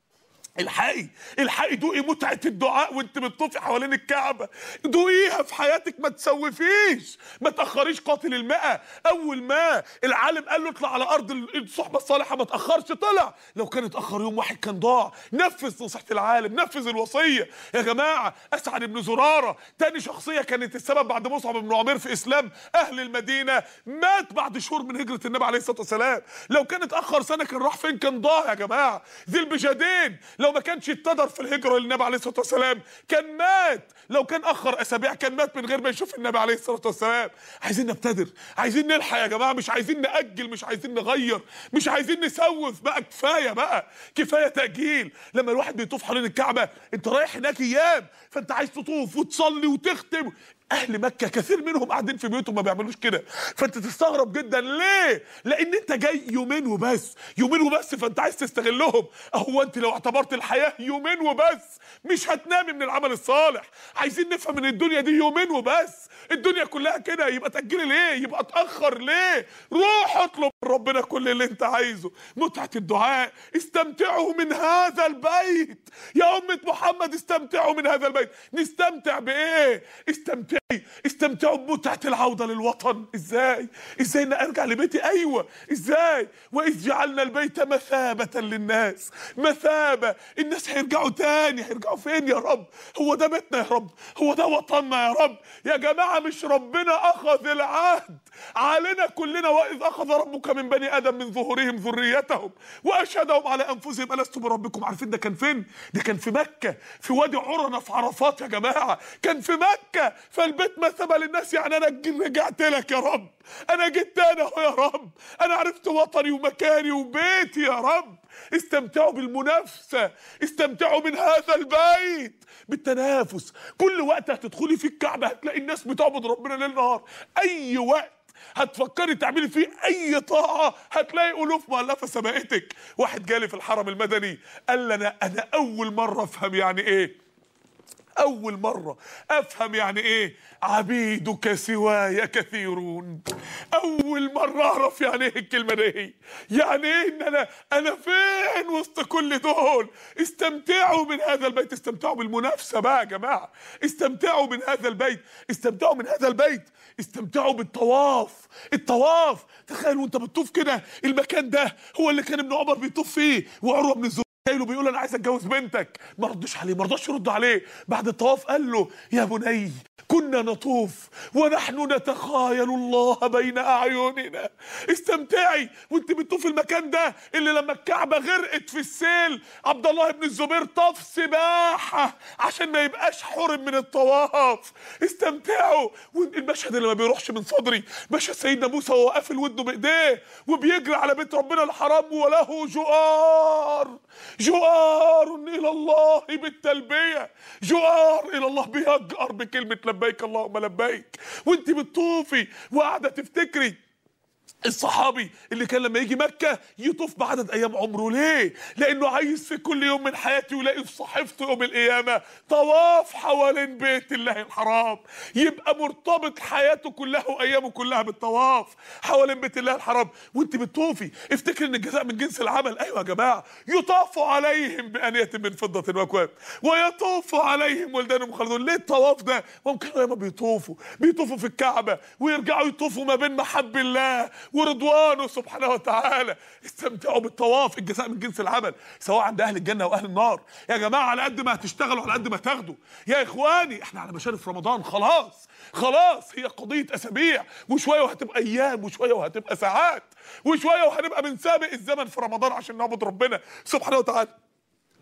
الحقي الحقي دوقي متعة الدعاء وانت بتطوفي حوالين الكعبة دوقيها في حياتك ما تسوفيش ما تأخريش قاتل الماء أول ما العالم قال له اطلع على أرض الصحبة الصالحة ما تأخرش طلع لو كان اتأخر يوم واحد كان ضاع نفذ نصيحة العالم نفذ الوصية يا جماعة أسعد بن زرارة تاني شخصية كانت السبب بعد مصعب بن عمير في إسلام أهل المدينة مات بعد شهور من هجرة النبي عليه الصلاة والسلام لو كان اتأخر سنة كان راح فين كان ضاع يا جماعة ذي البجادين لو ما كانش اتدر في الهجره للنبي عليه الصلاه والسلام كان مات لو كان اخر اسابيع كان مات من غير ما يشوف النبي عليه الصلاه والسلام عايزين نبتدر عايزين نلحق يا جماعه مش عايزين ناجل مش عايزين نغير مش عايزين نسوف بقى كفايه بقى كفايه تاجيل لما الواحد بيطوف حوالين الكعبه انت رايح هناك ايام فانت عايز تطوف وتصلي وتختم اهل مكه كثير منهم قاعدين في بيوتهم ما بيعملوش كده فانت تستغرب جدا ليه لان انت جاي يومين وبس يومين وبس فانت عايز تستغلهم هو انت لو اعتبرت الحياه يومين وبس مش هتنامي من العمل الصالح عايزين نفهم ان الدنيا دي يومين وبس الدنيا كلها كده يبقى تاجلي ليه يبقى اتاخر ليه روح اطلب من ربنا كل اللي انت عايزه متعه الدعاء استمتعوا من هذا البيت يا امه محمد استمتعوا من هذا البيت نستمتع بايه استمتعي استمتعوا بمتعه العوده للوطن ازاي ازاي ان ارجع لبيتي ايوه ازاي واذ جعلنا البيت مثابه للناس مثابه الناس هيرجعوا تاني هيرجعوا فين يا رب هو ده بيتنا يا رب هو ده وطننا يا رب يا جماعه مش ربنا اخذ العهد علينا كلنا واذ اخذ ربك من بني ادم من ظهورهم ذريتهم واشهدهم على انفسهم الست بربكم عارفين ده كان فين ده كان في مكه في وادي عرنه في عرفات يا جماعه كان في مكه فالبيت مثابه للناس يعني انا رجعت لك يا رب انا جيت تاني اهو يا رب انا عرفت وطني ومكاني وبيتي يا رب استمتعوا بالمنافسة استمتعوا من هذا البيت بالتنافس كل وقت هتدخلي في الكعبة هتلاقي الناس بتعبد ربنا ليل نهار أي وقت هتفكري تعملي فيه اي طاعه هتلاقي الوف مؤلفه سبقتك واحد جالي في الحرم المدني قال لي انا انا اول مره افهم يعني ايه اول مره افهم يعني ايه عبيدك سواي كثيرون اول مره اعرف يعني ايه الكلمه دي يعني ايه ان انا انا فين وسط كل دول استمتعوا من هذا البيت استمتعوا بالمنافسه بقى يا جماعه استمتعوا من هذا البيت استمتعوا من هذا البيت استمتعوا بالطواف الطواف تخيل وانت بتطوف كده المكان ده هو اللي كان ابن عمر بيطوف فيه وعروه بن الزبير جاي له بيقول انا عايز اتجوز بنتك ما ردش عليه ما رضاش يرد عليه بعد الطواف قال له يا بني كنا نطوف ونحن نتخايل الله بين اعيننا استمتعي وانت بتطوف المكان ده اللي لما الكعبه غرقت في السيل عبد الله بن الزبير طاف سباحه عشان ما يبقاش حرم من الطواف استمتعوا والمشهد اللي ما بيروحش من صدري مشهد سيدنا موسى وهو قافل ودنه بايديه وبيجري على بيت ربنا الحرام وله جؤار جؤار الى الله بالتلبيه جؤار الى الله بيجأر بكلمه لبيك اللهم لبيك وانت بتطوفي وقاعده تفتكري الصحابي اللي كان لما يجي مكة يطوف بعدد أيام عمره ليه؟ لأنه عايز في كل يوم من حياته يلاقي في صحيفته يوم القيامة طواف حوالين بيت الله الحرام يبقى مرتبط حياته كلها وأيامه كلها بالطواف حوالين بيت الله الحرام وأنت بتطوفي افتكر إن الجزاء من جنس العمل أيوة يا جماعة يطاف عليهم بأنية من فضة وأكواب ويطوف عليهم ولدان مخلدون ليه الطواف ده؟ ممكن لما بيطوفوا بيطوفوا في الكعبة ويرجعوا يطوفوا ما بين محب الله ورضوانه سبحانه وتعالى استمتعوا بالطواف الجزاء من جنس العمل سواء عند اهل الجنه واهل النار يا جماعه على قد ما هتشتغلوا على قد ما تاخدوا يا اخواني احنا على مشارف رمضان خلاص خلاص هي قضيه اسابيع وشويه وهتبقى ايام وشويه وهتبقى ساعات وشويه وهنبقى بنسابق الزمن في رمضان عشان نعبد ربنا سبحانه وتعالى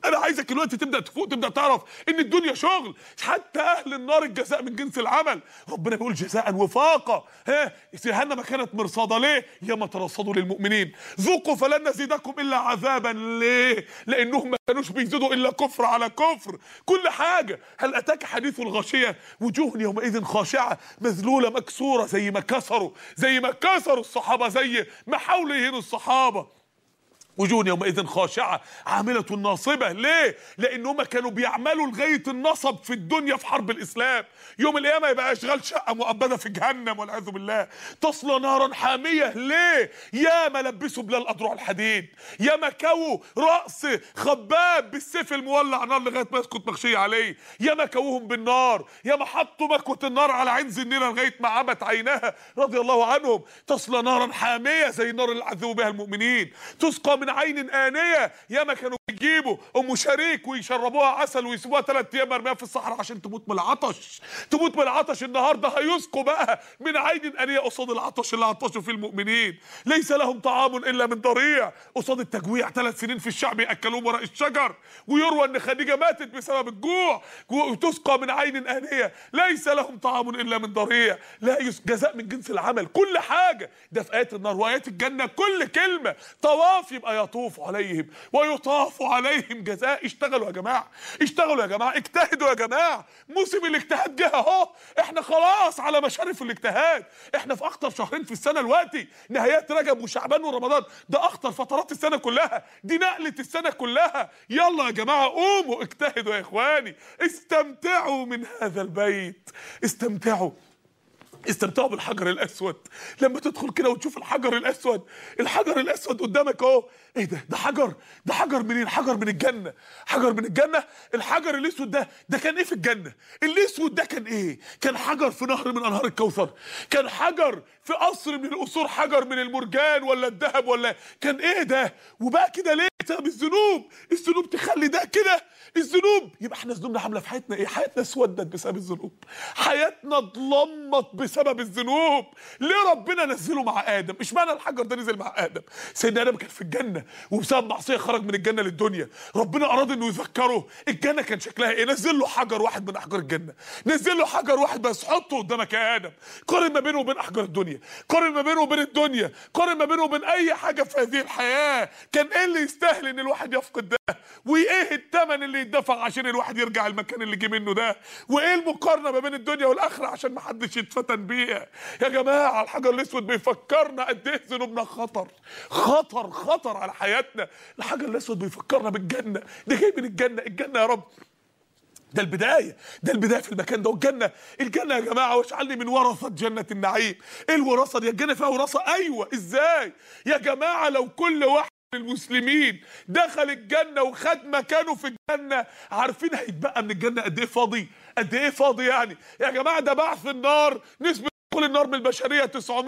انا عايزك دلوقتي تبدا تفوق تبدا تعرف ان الدنيا شغل حتى اهل النار الجزاء من جنس العمل ربنا بيقول جزاء وفاقا ها جهنم كانت مرصاده ليه ياما ترصدوا للمؤمنين ذوقوا فلن نزيدكم الا عذابا ليه لانهم ما كانوش بيزيدوا الا كفر على كفر كل حاجه هل اتاك حديث الغاشيه وجوه يومئذ خاشعه مذلوله مكسوره زي ما كسروا زي ما كسروا الصحابه زي ما حاولوا يهينوا الصحابه وجوه يومئذ خاشعة عاملة ناصبة ليه؟ لأنهم كانوا بيعملوا لغاية النصب في الدنيا في حرب الإسلام يوم القيامة يبقى أشغال شقة مؤبدة في جهنم والعياذ بالله تصلى نارا حامية ليه؟ يا ما لبسوا بلال أضرع الحديد يا ما كووا رأس خباب بالسيف المولع نار لغاية ما يسكت مغشية عليه يا ما كووهم بالنار يا ما حطوا مكوة النار على عين زنيرة لغاية ما عمت عينها رضي الله عنهم تصلى نارا حامية زي النار اللي عذبوا بها المؤمنين تسقى من عين آنية ياما كانوا بيجيبوا ام شريك ويشربوها عسل ويسيبوها ثلاث ايام مرميه في الصحراء عشان تموت من العطش تموت من العطش النهارده هيسقوا بقى من عين آنية قصاد العطش اللي عطشوا فيه المؤمنين ليس لهم طعام الا من ضريع قصاد التجويع ثلاث سنين في الشعب ياكلوهم ورق الشجر ويروى ان خديجه ماتت بسبب الجوع وتسقى من عين آنية ليس لهم طعام الا من ضريع لا يس جزاء من جنس العمل كل حاجه ده في ايات النار وايات الجنه كل كلمه طواف يبقى يطوف عليهم ويطاف عليهم جزاء اشتغلوا يا جماعه اشتغلوا يا جماعه اجتهدوا يا جماعه موسم الاجتهاد جه اهو احنا خلاص على مشارف الاجتهاد احنا في اخطر شهرين في السنه دلوقتي نهايات رجب وشعبان ورمضان ده اخطر فترات السنه كلها دي نقله السنه كلها يلا يا جماعه قوموا اجتهدوا يا اخواني استمتعوا من هذا البيت استمتعوا استمتعوا بالحجر الاسود لما تدخل كده وتشوف الحجر الاسود الحجر الاسود قدامك اهو ايه ده ده حجر ده حجر منين حجر من الجنه حجر من الجنه الحجر الاسود ده ده كان ايه في الجنه الاسود ده كان ايه كان حجر في نهر من انهار الكوثر كان حجر في قصر من القصور حجر من المرجان ولا الذهب ولا كان ايه ده وبقى كده ليه بسبب الذنوب الذنوب تخلي ده كده الذنوب يبقى احنا ذنوبنا عامله في حياتنا ايه حياتنا اسودت بسبب الذنوب حياتنا اتلمت بسبب الذنوب ليه ربنا نزله مع ادم اشمعنى الحجر ده نزل مع ادم سيدنا ادم كان في الجنه وبسبب معصيه خرج من الجنه للدنيا ربنا اراد انه يذكره الجنه كان شكلها ايه نزل له حجر واحد من احجار الجنه نزل له حجر واحد بس حطه قدامك يا ادم قارن ما بينه وبين احجار الدنيا قارن ما بينه وبين الدنيا قارن ما بينه وبين اي حاجه في هذه الحياه كان ايه اللي يستاهل ان الواحد يفقد ده وايه الثمن اللي يدفع عشان الواحد يرجع المكان اللي جه منه ده وايه المقارنه ما بين الدنيا والاخره عشان ما حدش يتفتن بيها يا جماعه الحجر الاسود بيفكرنا قد ايه ذنوبنا خطر خطر خطر على حياتنا الحجر الاسود بيفكرنا بالجنه ده جاي من الجنه الجنه يا رب ده البداية ده البداية في المكان ده والجنة الجنة يا جماعة واجعلني من ورثة جنة النعيم ايه الوراثة دي الجنة فيها وراثة ايوه ازاي يا جماعة لو كل واحد من المسلمين دخل الجنة وخد مكانه في الجنة عارفين هيتبقى من الجنة قد ايه فاضي قد ايه فاضي يعني يا جماعة ده بعث النار نسبة دخول النار من البشرية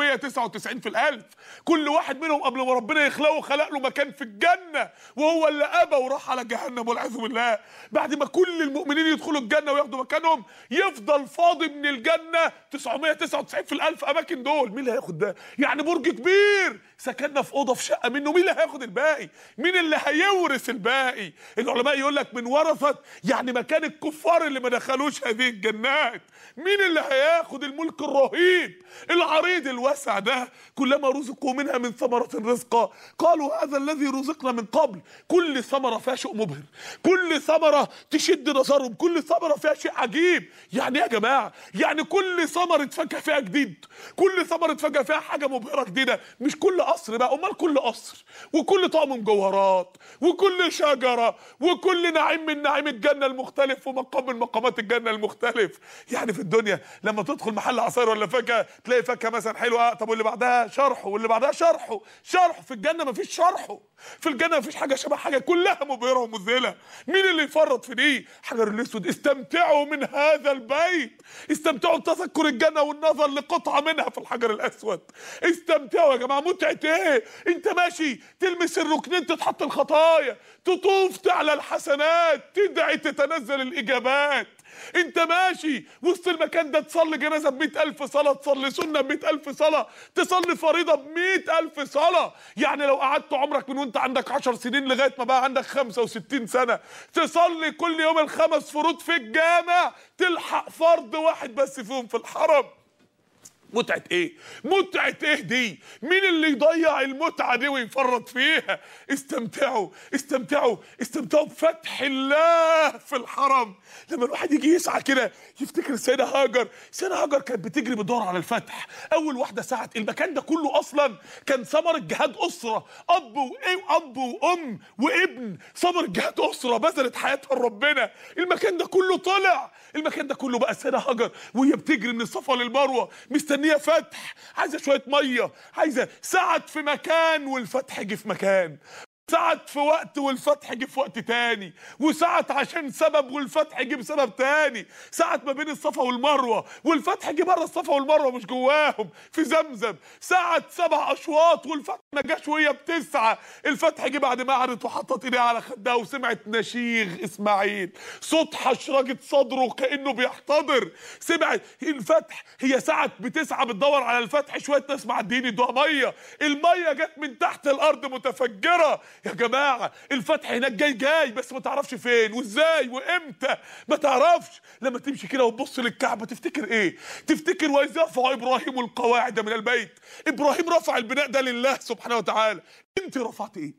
999 في الألف كل واحد منهم قبل ما ربنا يخلقه خلق له مكان في الجنة وهو اللي أبى وراح على جهنم والعياذ بالله بعد ما كل المؤمنين يدخلوا الجنة وياخدوا مكانهم يفضل فاضي من الجنة 999 في الألف أماكن دول مين اللي هياخد ده يعني برج كبير سكننا في أوضة في شقة منه مين اللي هياخد الباقي مين اللي هيورث الباقي العلماء يقول لك من ورثة يعني مكان الكفار اللي ما دخلوش هذه الجنات مين اللي هياخد الملك الرهيب العريض الواسع ده كلما رزقوا منها من ثمرة رزقا قالوا هذا الذي رزقنا من قبل كل ثمرة فيها شيء مبهر كل ثمرة تشد نظرهم كل ثمرة فيها شيء عجيب يعني يا جماعة يعني كل ثمرة فاكهة فيها جديد كل ثمرة فاكهة فيها حاجة مبهرة جديدة مش كل قصر بقى امال كل قصر وكل طقم مجوهرات وكل شجرة وكل نعيم من نعيم الجنة المختلف ومقام من مقامات الجنة المختلف يعني في الدنيا لما تدخل محل عصير ولا فاكهة تلاقي فاكهة مثلا حلوة طب واللي بعدها شرحه واللي بعدها شرحه شرحه في الجنة مفيش شرحه في الجنة مفيش حاجة شبه حاجة كلها مبهرة ومذهلة مين اللي يفرط في دي حجر الاسود استمتعوا من هذا البيت استمتعوا بتذكر الجنة والنظر لقطعة منها في الحجر الاسود استمتعوا يا جماعة متعة ايه انت ماشي تلمس الركنين تتحط الخطايا تطوف تعلى الحسنات تدعي تتنزل الاجابات انت ماشي وسط المكان ده تصلي جنازه ب ألف صلاه تصلي سنه ب ألف صلاه تصلي فريضه ب ألف صلاه يعني لو قعدت عمرك من وانت عندك 10 سنين لغايه ما بقى عندك 65 سنه تصلي كل يوم الخمس فروض في الجامع تلحق فرض واحد بس فيهم في الحرم متعة ايه؟ متعة ايه دي؟ مين اللي يضيع المتعة دي ويفرط فيها؟ استمتعوا استمتعوا استمتعوا بفتح الله في الحرم لما الواحد يجي يسعى كده يفتكر السيدة هاجر السيدة هاجر كانت بتجري بتدور على الفتح أول واحدة سعت المكان ده كله أصلا كان ثمرة جهاد أسرة أب وإيه أب وأم وابن ثمرة جهاد أسرة بذلت حياتها لربنا المكان ده كله طلع المكان ده كله بقى السيدة هاجر وهي بتجري من الصفا للمروة مستنية فتح عايزة شوية مية عايزة سعت في مكان والفتح جه في مكان سعت في وقت والفتح جه في وقت تاني وسعت عشان سبب والفتح جه بسبب تاني سعت ما بين الصفا والمروه والفتح جه بره الصفا والمروه مش جواهم في زمزم سعت سبع اشواط والفتح ما جاش وهي بتسعى الفتح جه بعد ما قعدت وحطت ايديها على خدها وسمعت نشيغ اسماعيل صوت حشرجه صدره كانه بيحتضر سمعت الفتح هي سعت بتسعى بتدور على الفتح شويه ناس معديين يدوها ميه الميه جت من تحت الارض متفجره يا جماعه الفتح هناك جاي جاي بس ما تعرفش فين وازاي وامتى ما تعرفش لما تمشي كده وتبص للكعبه تفتكر ايه تفتكر واذ يرفع ابراهيم القواعد من البيت ابراهيم رفع البناء ده لله سبحانه وتعالى انت رفعت ايه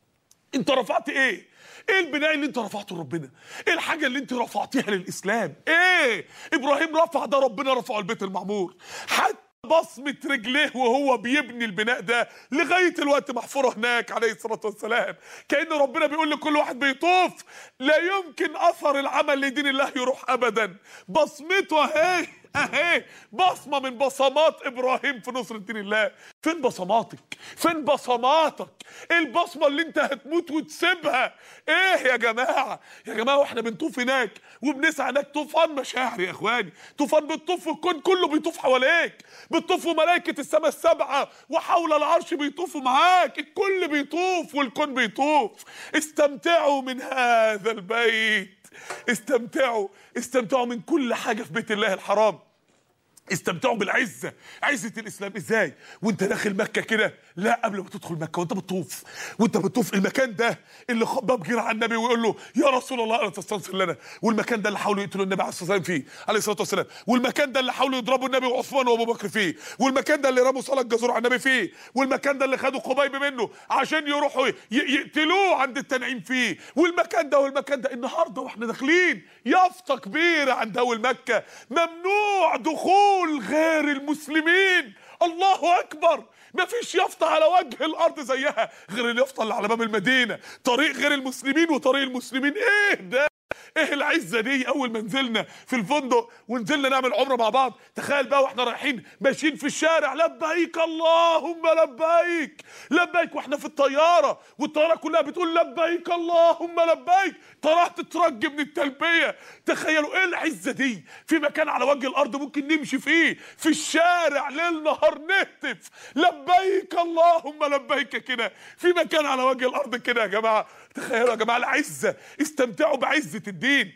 انت رفعت ايه ايه البناء اللي انت رفعته لربنا ايه الحاجه اللي انت رفعتيها للاسلام ايه ابراهيم رفع ده ربنا رفعه البيت المعمور حتى بصمة رجليه وهو بيبني البناء ده لغاية الوقت محفورة هناك عليه الصلاة والسلام كأن ربنا بيقول لكل واحد بيطوف لا يمكن أثر العمل لدين الله يروح أبدا بصمته اهي اهي بصمة من بصمات إبراهيم في نصرة دين الله فين بصماتك فين بصماتك ايه البصمة اللي انت هتموت وتسيبها ايه يا جماعة يا جماعة واحنا بنطوف هناك وبنسعى هناك طوفان مشاعر يا اخواني طوفان بتطوف والكون كله بيطوف حواليك بتطوفوا ملائكة السماء السبعة وحول العرش بيطوفوا معاك الكل بيطوف والكون بيطوف استمتعوا من هذا البيت استمتعوا استمتعوا من كل حاجة في بيت الله الحرام استمتعوا بالعزة عزة الإسلام إزاي وانت داخل مكة كده لا قبل ما تدخل مكة وانت بتطوف وانت بتطوف المكان ده اللي خباب جرى على النبي ويقول له يا رسول الله ألا تستنصر لنا والمكان ده اللي حاولوا يقتلوا النبي عليه الصلاة والسلام فيه عليه الصلاة والسلام والمكان ده اللي حاولوا يضربوا النبي وعثمان وأبو بكر فيه والمكان ده اللي رموا صلاة الجزور على النبي فيه والمكان ده اللي خدوا قبيب منه عشان يروحوا ي- يقتلوه عند التنعيم فيه والمكان ده والمكان ده النهارده واحنا داخلين يافطة كبيرة عند أول مكة ممنوع دخول غير المسلمين الله أكبر مفيش يافطة على وجه الأرض زيها غير اليافطة اللي على باب المدينة طريق غير المسلمين وطريق المسلمين إيه ده ايه العزه دي اول ما نزلنا في الفندق ونزلنا نعمل عمره مع بعض تخيل بقى واحنا رايحين ماشيين في الشارع لبيك اللهم لبيك لبيك واحنا في الطياره والطياره كلها بتقول لبيك اللهم لبيك طلعت تترج من التلبيه تخيلوا ايه العزه دي في مكان على وجه الارض ممكن نمشي فيه في الشارع ليل نهار نهتف لبيك اللهم لبيك كده في مكان على وجه الارض كده يا جماعه تخيلوا يا جماعه العزه استمتعوا بعزه الدين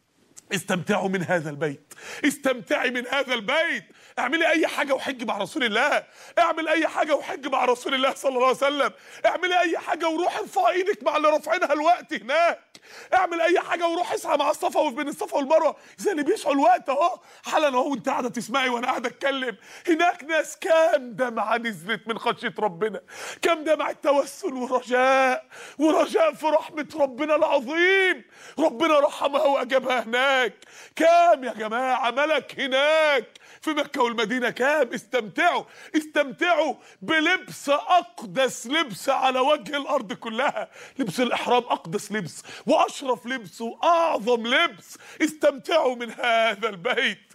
استمتعوا من هذا البيت استمتعي من هذا البيت اعملي اي حاجه وحج مع رسول الله اعمل اي حاجه وحج مع رسول الله صلى الله عليه وسلم اعملي اي حاجه وروح ارفع ايدك مع اللي رافعينها الوقت هناك اعمل اي حاجه وروح اسعى مع الصفا وبين الصفا والمروه زي اللي بيسعوا الوقت اهو حالا اهو وانت قاعده تسمعي وانا قاعد اتكلم هناك ناس كام دمعه نزلت من خشيه ربنا كام دمعه توسل ورجاء ورجاء في رحمه ربنا العظيم ربنا رحمها واجابها هناك كام يا جماعه ملك هناك في مكة والمدينة كام استمتعوا استمتعوا بلبس أقدس لبس على وجه الأرض كلها لبس الإحرام أقدس لبس وأشرف لبس وأعظم لبس استمتعوا من هذا البيت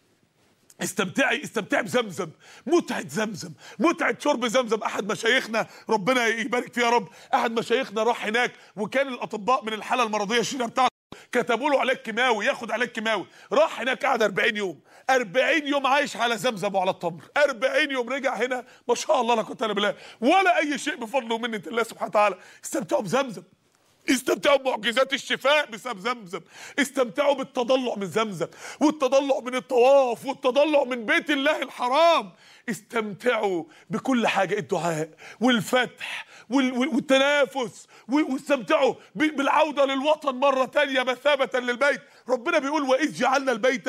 استمتعي استمتعي بزمزم متعة زمزم متعة شرب زمزم أحد مشايخنا ربنا يبارك فيه يا رب أحد مشايخنا راح هناك وكان الأطباء من الحالة المرضية الشديدة بتاعته كتبوا له علاج كيماوي ياخد علاج كيماوي راح هناك قعد 40 يوم 40 يوم عايش على زمزم وعلى التمر 40 يوم رجع هنا ما شاء الله لا قوه الا بالله ولا اي شيء بفضل ومنه الله سبحانه وتعالى استمتعوا بزمزم استمتعوا بمعجزات الشفاء بسبب زمزم استمتعوا بالتضلع من زمزم والتضلع من الطواف والتضلع من بيت الله الحرام استمتعوا بكل حاجة الدعاء والفتح وال- وال- والتنافس و- واستمتعوا ب- بالعودة للوطن مرة تانية مثابة للبيت ربنا بيقول وإذ جعلنا البيت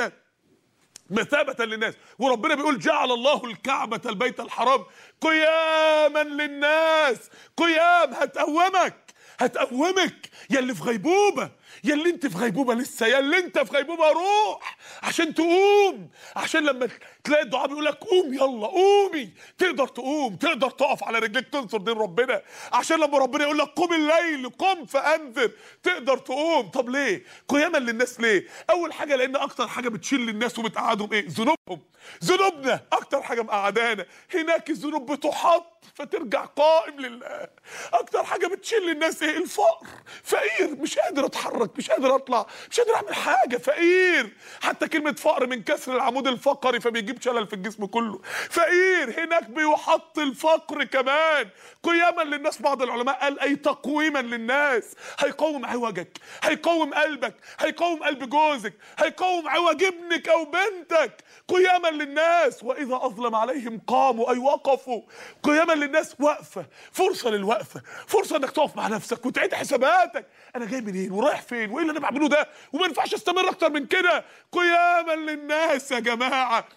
مثابة للناس وربنا بيقول جعل الله الكعبة البيت الحرام قياما للناس قيام هتقومك هتقومك يا اللي في غيبوبة يا اللي انت في غيبوبة لسه يا اللي انت في غيبوبة روح عشان تقوم عشان لما تلاقي الدعاء بيقول لك قوم يلا قومي تقدر تقوم تقدر تقف على رجليك تنصر دين ربنا عشان لما ربنا يقول لك قوم الليل قم فانذر تقدر تقوم طب ليه قياما للناس ليه اول حاجه لان اكتر حاجه بتشيل الناس وبتقعدهم ايه ذنوبهم ذنوبنا اكتر حاجه مقعدانا هناك الذنوب بتحط فترجع قائم لله اكتر حاجه بتشيل الناس ايه الفقر فقير مش قادر اتحرك مش قادر اطلع مش قادر اعمل حاجه فقير حتى كلمه فقر من كسر العمود الفقري فبيجيب شلل في الجسم كله فقير هناك بيحط الفقر كمان قياما للناس بعض العلماء قال اي تقويما للناس هيقوم عوجك هيقوم قلبك هيقوم قلب جوزك هيقوم عوج ابنك او بنتك قياما للناس واذا اظلم عليهم قاموا اي وقفوا قياما للناس وقفه فرصه للوقفه فرصه انك تقف مع نفسك وتعيد حساباتك انا جاي منين ورايح فين وايه اللي انا بعمله ده وما ينفعش استمر اكتر من كده قياما للناس يا جماعه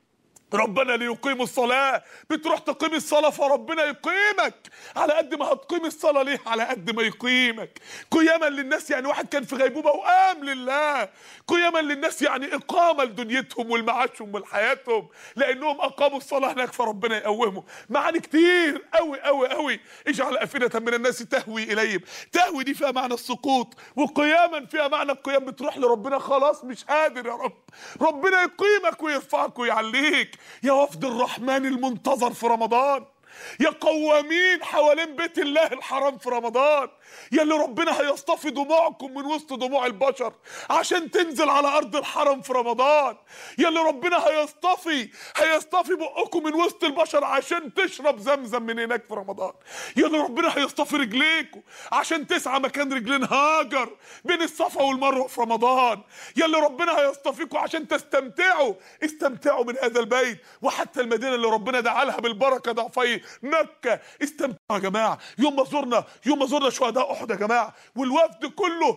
ربنا ليقيم الصلاة بتروح تقيم الصلاة فربنا يقيمك على قد ما هتقيم الصلاة ليه على قد ما يقيمك قياما للناس يعني واحد كان في غيبوبة وقام لله قياما للناس يعني إقامة لدنيتهم ولمعاشهم ولحياتهم لأنهم أقاموا الصلاة هناك فربنا يقومهم معاني كتير أوي أوي أوي اجعل أفئدة من الناس تهوي إليهم تهوي دي فيها معنى السقوط وقياما فيها معنى القيام بتروح لربنا خلاص مش قادر يا رب ربنا يقيمك ويرفعك ويعليك يا وفد الرحمن المنتظر في رمضان يا قوامين حوالين بيت الله الحرام في رمضان يا اللي ربنا هيصطفي دموعكم من وسط دموع البشر عشان تنزل على ارض الحرم في رمضان يا اللي ربنا هيصطفي هيصطفي بقكم من وسط البشر عشان تشرب زمزم من هناك في رمضان يا اللي ربنا هيصطفي رجليكم عشان تسعى مكان رجلين هاجر بين الصفا والمروه في رمضان يا اللي ربنا هيصطفيكم عشان تستمتعوا استمتعوا من هذا البيت وحتى المدينه اللي ربنا دعا لها بالبركه ضعفي مكه استمتعوا يا جماعه يوم ما زرنا يوم ما زرنا شهداء احد يا جماعه والوفد كله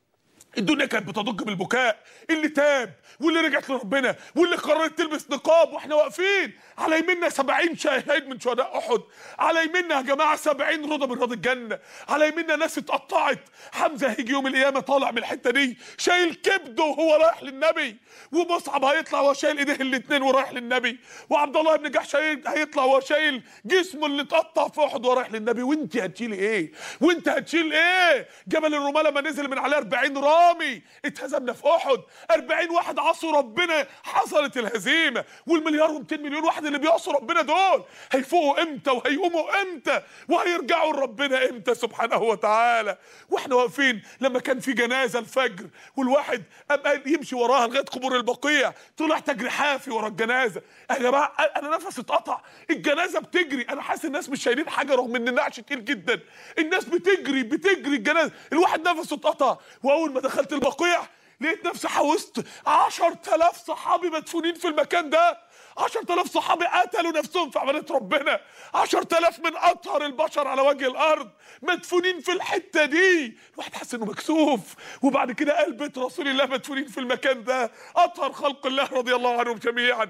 الدنيا كانت بتضج بالبكاء اللي تاب واللي رجعت لربنا واللي قررت تلبس نقاب واحنا واقفين على يمنا سبعين شهيد من شهداء احد على يمنا يا جماعه سبعين رضا من رضا الجنه على يمنا ناس اتقطعت حمزه هيجي يوم القيامه طالع من الحته دي شايل كبده وهو رايح للنبي ومصعب هيطلع وهو شايل ايديه الاثنين ورايح للنبي وعبد الله بن جحش هي- هيطلع وهو شايل جسمه اللي اتقطع في احد ورايح للنبي وانت هتشيلي ايه وانت هتشيل ايه جبل الرماه لما نزل من عليه 40 رامي اتهزمنا في احد 40 واحد عصوا ربنا حصلت الهزيمه والمليار و200 مليون واحد اللي بيعصوا ربنا دول هيفوقوا امتى وهيقوموا امتى وهيرجعوا لربنا امتى سبحانه وتعالى واحنا واقفين لما كان في جنازه الفجر والواحد قام قال يمشي وراها لغايه قبور البقيع طلع تجري حافي ورا الجنازه يا جماعه انا نفسي اتقطع الجنازه بتجري انا حاسس الناس مش شايلين حاجه رغم ان النعش تقيل جدا الناس بتجري بتجري الجنازه الواحد نفسه اتقطع واول ما دخلت البقيع لقيت نفسي حوست 10000 صحابي مدفونين في المكان ده 10000 صحابي قتلوا نفسهم في عملية ربنا 10000 من أطهر البشر على وجه الأرض مدفونين في الحتة دي الواحد حس إنه مكسوف وبعد كده قال بيت رسول الله مدفونين في المكان ده أطهر خلق الله رضي الله عنهم جميعا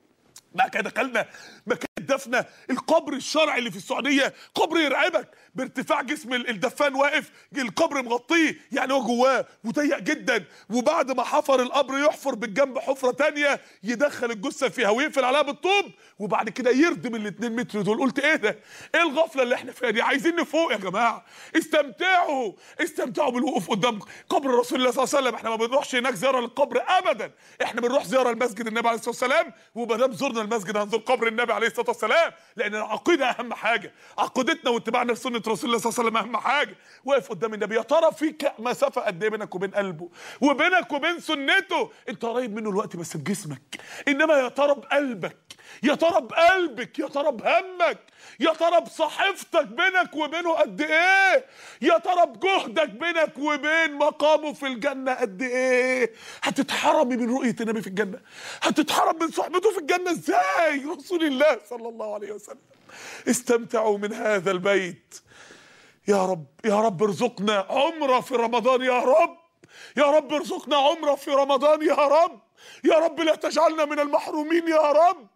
بعد كده دخلنا مكان الدفنه القبر الشرعي اللي في السعوديه قبر يرعبك بارتفاع جسم ال- الدفان واقف القبر مغطيه يعني هو جواه وضيق جدا وبعد ما حفر القبر يحفر بالجنب حفره تانية يدخل الجثه فيها ويقفل عليها بالطوب وبعد كده يردم الاتنين متر دول قلت ايه ده ايه الغفله اللي احنا فيها دي عايزين نفوق يا جماعه استمتعوا استمتعوا بالوقوف قدام قبر رسول الله صلى الله عليه وسلم احنا ما بنروحش هناك زياره للقبر ابدا احنا بنروح زياره لمسجد النبي عليه الصلاه والسلام وما دام زرنا المسجد هنزور قبر النبي عليه الصلاه والسلام لان العقيده اهم حاجه عقيدتنا واتباعنا لسنه رسول الله صلى الله عليه وسلم اهم حاجه واقف قدام النبي يا ترى في ك- مسافه قد ايه بينك وبين قلبه وبينك وبين سنته انت قريب منه الوقت بس بجسمك انما يا ترى بقلبك يا ترى بقلبك يا ترى بهمك يا ترى بصحيفتك بينك وبينه قد ايه يا ترى بجهدك بينك وبين مقامه في الجنة قد ايه هتتحرمي من رؤية النبي في الجنة هتتحرم من صحبته في الجنة ازاي رسول الله صلى الله عليه وسلم استمتعوا من هذا البيت يا رب يا رب ارزقنا عمرة في رمضان يا رب يا رب ارزقنا عمرة في رمضان يا رب يا رب لا تجعلنا من المحرومين يا رب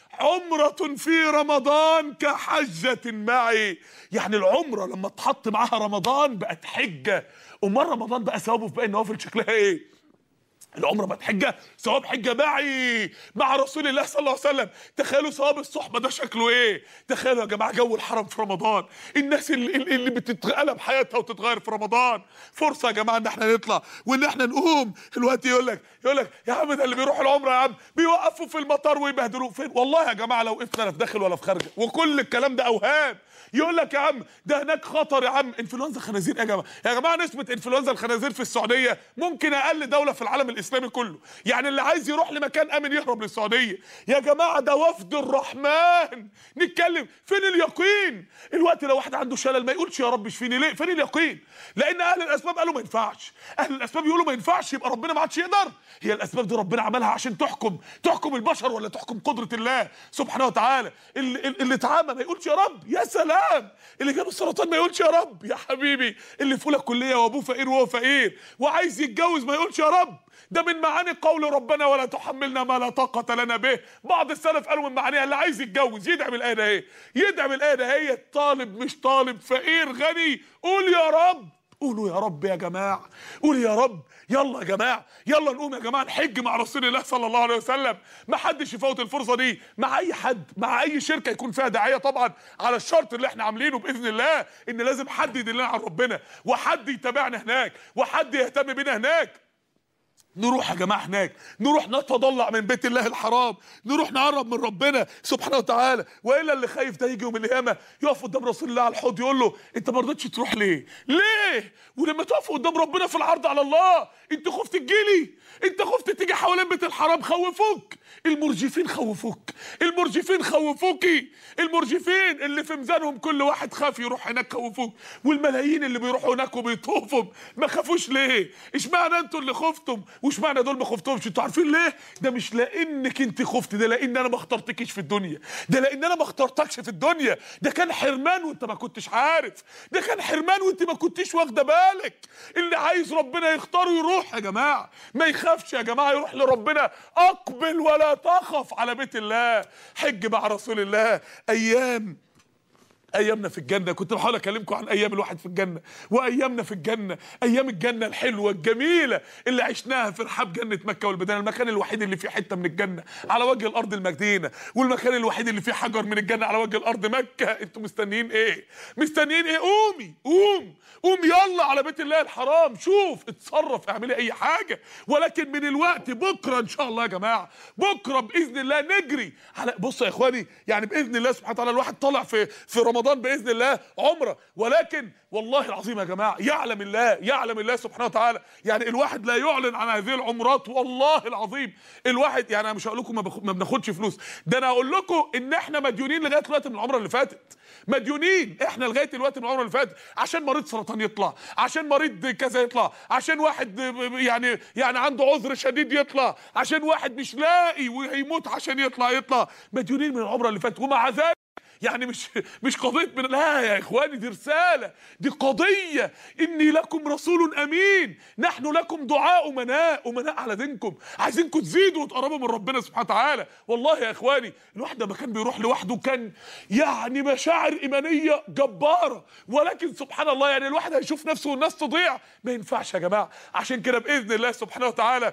عمرة في رمضان كحجة معي يعني العمرة لما اتحط معاها رمضان بقت حجة امال رمضان بقى ثوابه في باقي النوافل شكلها ايه العمره بقت حجه ثواب حجه معي مع رسول الله صلى الله عليه وسلم تخيلوا ثواب الصحبه ده شكله ايه تخيلوا يا جماعه جو الحرم في رمضان الناس اللي, اللي بتتقلب حياتها وتتغير في رمضان فرصه يا جماعه ان احنا نطلع وان احنا نقوم الوقت يقول لك يقول لك يا عم ده اللي بيروح العمره يا عم بيوقفوا في المطار ويبهدلوه فين والله يا جماعه لو وقفنا لا في داخل ولا في خارج وكل الكلام ده اوهام يقول لك يا عم ده هناك خطر يا عم انفلونزا خنازير يا جماعه يا جماعه نسبه انفلونزا الخنازير في السعوديه ممكن اقل دوله في العالم الاسلامي كله يعني اللي عايز يروح لمكان امن يهرب للسعوديه يا جماعه ده وفد الرحمن نتكلم فين اليقين الوقت لو واحد عنده شلل ما يقولش يا رب اشفيني ليه فين اليقين لان اهل الاسباب قالوا ما ينفعش اهل الاسباب يقولوا ما ينفعش يبقى ربنا ما عادش يقدر هي الاسباب دي ربنا عملها عشان تحكم تحكم البشر ولا تحكم قدره الله سبحانه وتعالى اللي, اللي اتعمى ما يقولش يا رب يا سلام اللي جاله السرطان ما يقولش يا رب يا حبيبي اللي في اولى كليه وابوه فقير وهو فقير وعايز يتجوز ما يقولش يا رب ده من معاني قول ربنا ولا تحملنا ما لا طاقة لنا به بعض السلف قالوا من معانيها اللي عايز يتجوز يدعم الآية ده ايه يدعم الآية ده هي طالب مش طالب فقير غني قول يا رب قولوا يا رب يا جماعة قول يا رب يلا يا جماعة يلا نقوم يا جماعة نحج مع رسول الله صلى الله عليه وسلم ما حدش يفوت الفرصة دي مع أي حد مع أي شركة يكون فيها داعية طبعا على الشرط اللي احنا عاملينه بإذن الله إن لازم حد يدلنا على ربنا وحد يتابعنا هناك وحد يهتم بينا هناك نروح يا جماعه هناك نروح نتضلع من بيت الله الحرام نروح نقرب من ربنا سبحانه وتعالى والا اللي خايف ده يجي يوم القيامه يقف قدام رسول الله على الحوض يقول له انت ما رضيتش تروح ليه ليه ولما تقف قدام ربنا في العرض على الله انت خفت تجيلي انت خفت تيجي حوالين بيت الحرام خوفوك المرجفين خوفوك المرجفين خوفوكي المرجفين اللي في ميزانهم كل واحد خاف يروح هناك خوفوك والملايين اللي بيروحوا هناك وبيطوفوا ما خافوش ليه اشمعنى انتوا اللي خفتم واشمعنى دول ما خفتهمش انتوا عارفين ليه ده مش لانك انت خفت ده لان انا ما اخترتكيش في الدنيا ده لان انا ما اخترتكش في الدنيا ده كان حرمان وانت ما كنتش عارف ده كان حرمان وانت ما كنتش واخده بالك اللي عايز ربنا يختاره يروح يا جماعه ما يخافش يا جماعه يروح لربنا اقبل ولا تخف على بيت الله حج مع رسول الله ايام ايامنا في الجنه كنت بحاول اكلمكم عن ايام الواحد في الجنه وايامنا في الجنه ايام الجنه الحلوه الجميله اللي عشناها في رحاب جنه مكه والمدينه المكان الوحيد اللي فيه حته من الجنه على وجه الارض المدينه والمكان الوحيد اللي فيه حجر من الجنه على وجه الارض مكه انتوا مستنيين ايه مستنيين ايه قومي قوم قوم يلا على بيت الله الحرام شوف اتصرف اعملي اي حاجه ولكن من الوقت بكره ان شاء الله يا جماعه بكره باذن الله نجري على بصوا يا اخواني يعني باذن الله سبحانه وتعالى الواحد طالع في في رمضان باذن الله عمره ولكن والله العظيم يا جماعه يعلم الله يعلم الله سبحانه وتعالى يعني الواحد لا يعلن عن هذه العمرات والله العظيم الواحد يعني انا مش هقول لكم ما, بخ... ما بناخدش فلوس ده انا هقول لكم ان احنا مديونين لغايه دلوقتي من العمره اللي فاتت مديونين احنا لغايه دلوقتي من العمره اللي فاتت عشان مريض سرطان يطلع عشان مريض كذا يطلع عشان واحد يعني يعني عنده عذر شديد يطلع عشان واحد مش لاقي وهيموت عشان يطلع يطلع مديونين من العمره اللي فاتت ومع ذلك يعني مش مش قضيه من لا يا اخواني دي رساله دي قضيه اني لكم رسول امين نحن لكم دعاء امناء امناء على دينكم عايزينكم تزيدوا وتقربوا من ربنا سبحانه وتعالى والله يا اخواني الواحد لما كان بيروح لوحده كان يعني مشاعر ايمانيه جباره ولكن سبحان الله يعني الواحد هيشوف نفسه والناس تضيع ما ينفعش يا جماعه عشان كده باذن الله سبحانه وتعالى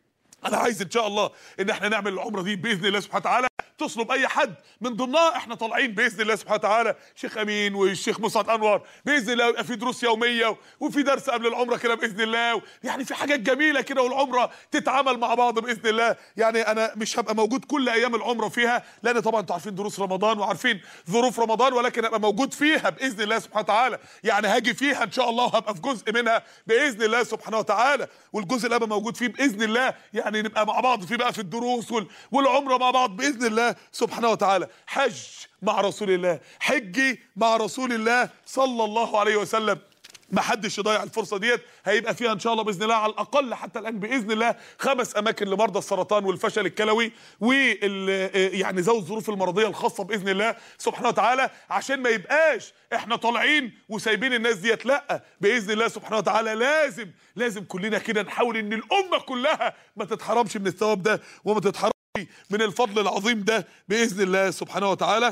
انا عايز ان شاء الله ان احنا نعمل العمره دي باذن الله سبحانه وتعالى تصلب اي حد من ضمنها احنا طالعين باذن الله سبحانه وتعالى شيخ امين والشيخ مسعد انور باذن الله يبقى في دروس يوميه وفي درس قبل العمره كده باذن الله يعني في حاجات جميله كده والعمره تتعامل مع بعض باذن الله يعني انا مش هبقى موجود كل ايام العمره فيها لان طبعا انتوا عارفين دروس رمضان وعارفين ظروف رمضان ولكن ابقى موجود فيها باذن الله سبحانه وتعالى يعني هاجي فيها ان شاء الله وهبقى في جزء منها باذن الله سبحانه وتعالى والجزء اللي ابقى موجود فيه باذن الله يعني نبقى مع بعض فيه بقى في الدروس وال... والعمره مع بعض باذن الله الله سبحانه وتعالى حج مع رسول الله حجي مع رسول الله صلى الله عليه وسلم ما حدش يضيع الفرصه ديت هيبقى فيها ان شاء الله باذن الله على الاقل حتى الان باذن الله خمس اماكن لمرضى السرطان والفشل الكلوي وال يعني ذوي الظروف المرضيه الخاصه باذن الله سبحانه وتعالى عشان ما يبقاش احنا طالعين وسايبين الناس ديت لا باذن الله سبحانه وتعالى لازم لازم كلنا كده نحاول ان الامه كلها ما تتحرمش من الثواب ده وما تتحرمش من الفضل العظيم ده باذن الله سبحانه وتعالى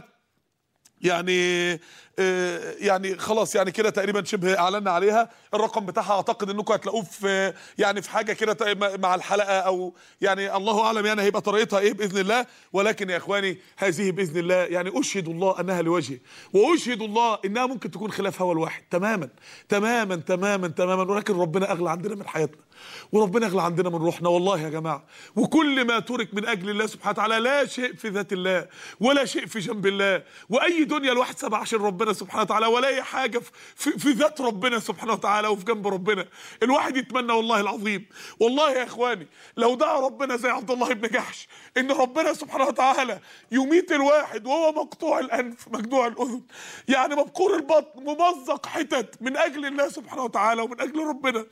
يعني آه، يعني خلاص يعني كده تقريبا شبه اعلنا عليها الرقم بتاعها اعتقد انكم هتلاقوه في يعني في حاجه كده ت- مع الحلقه او يعني الله اعلم يعني هيبقى طريقتها ايه باذن الله ولكن يا اخواني هذه باذن الله يعني اشهد الله انها لوجهه واشهد الله انها ممكن تكون خلاف هوى الواحد تماما تماما تماما تماما ولكن ربنا اغلى عندنا من حياتنا وربنا اغلى عندنا من روحنا والله يا جماعه وكل ما ترك من اجل الله سبحانه وتعالى لا شيء في ذات الله ولا شيء في جنب الله واي دنيا الواحد سبع عشان ربنا سبحانه وتعالى ولا اي حاجه في, في, في ذات ربنا سبحانه وتعالى وفي جنب ربنا الواحد يتمنى والله العظيم والله يا اخواني لو دعا ربنا زي عبد الله بن جحش ان ربنا سبحانه وتعالى يميت الواحد وهو مقطوع الانف مجدوع الاذن يعني مبكور البطن ممزق حتت من اجل الله سبحانه وتعالى ومن اجل ربنا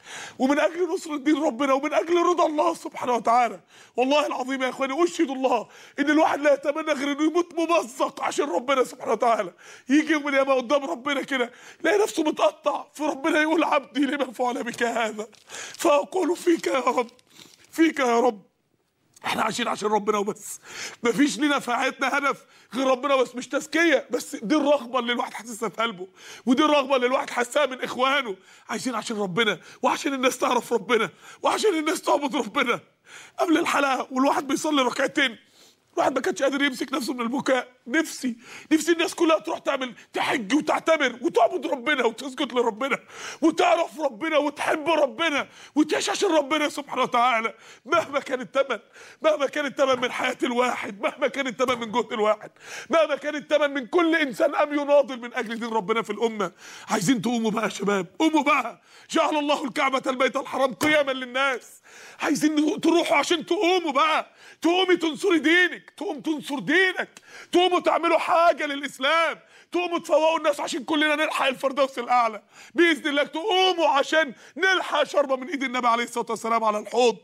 ومن اجل نصر دين ربنا ومن اجل رضا الله سبحانه وتعالى والله العظيم يا اخواني اشهد الله ان الواحد لا يتمنى غير انه يموت ممزق عشان ربنا سبحانه وتعالى يجي يوم القيامه قدام ربنا كده يلاقي نفسه متقطع فربنا يقول عبدي لما فعل بك هذا فاقول فيك يا رب فيك يا رب احنا عايشين عشان ربنا وبس مفيش لينا في حياتنا هدف غير ربنا بس مش تزكيه بس دي الرغبه اللي الواحد حاسسها في قلبه ودي الرغبه اللي الواحد حاسها من اخوانه عايشين عشان ربنا وعشان الناس تعرف ربنا وعشان الناس تعبد ربنا قبل الحلقه والواحد بيصلي ركعتين الواحد ما كانش قادر يمسك نفسه من البكاء نفسي نفسي الناس كلها تروح تعمل تحج وتعتمر وتعبد ربنا وتسجد لربنا وتعرف ربنا وتحب ربنا وتعيش عشان ربنا سبحانه وتعالى مهما كان الثمن مهما كان الثمن من حياة الواحد مهما كان الثمن من جهد الواحد مهما كان الثمن من كل انسان قام يناضل من اجل دين ربنا في الامه عايزين تقوموا بقى يا شباب قوموا بقى جعل الله الكعبة البيت الحرام قياما للناس عايزين تروحوا عشان تقوموا بقى تقومي تنصري دينك تقوم تنصر دينك تقوموا تعملوا حاجه للاسلام تقوموا تفوقوا الناس عشان كلنا نلحق الفردوس الاعلى باذن الله تقوموا عشان نلحق شربه من ايد النبي عليه الصلاه والسلام على الحوض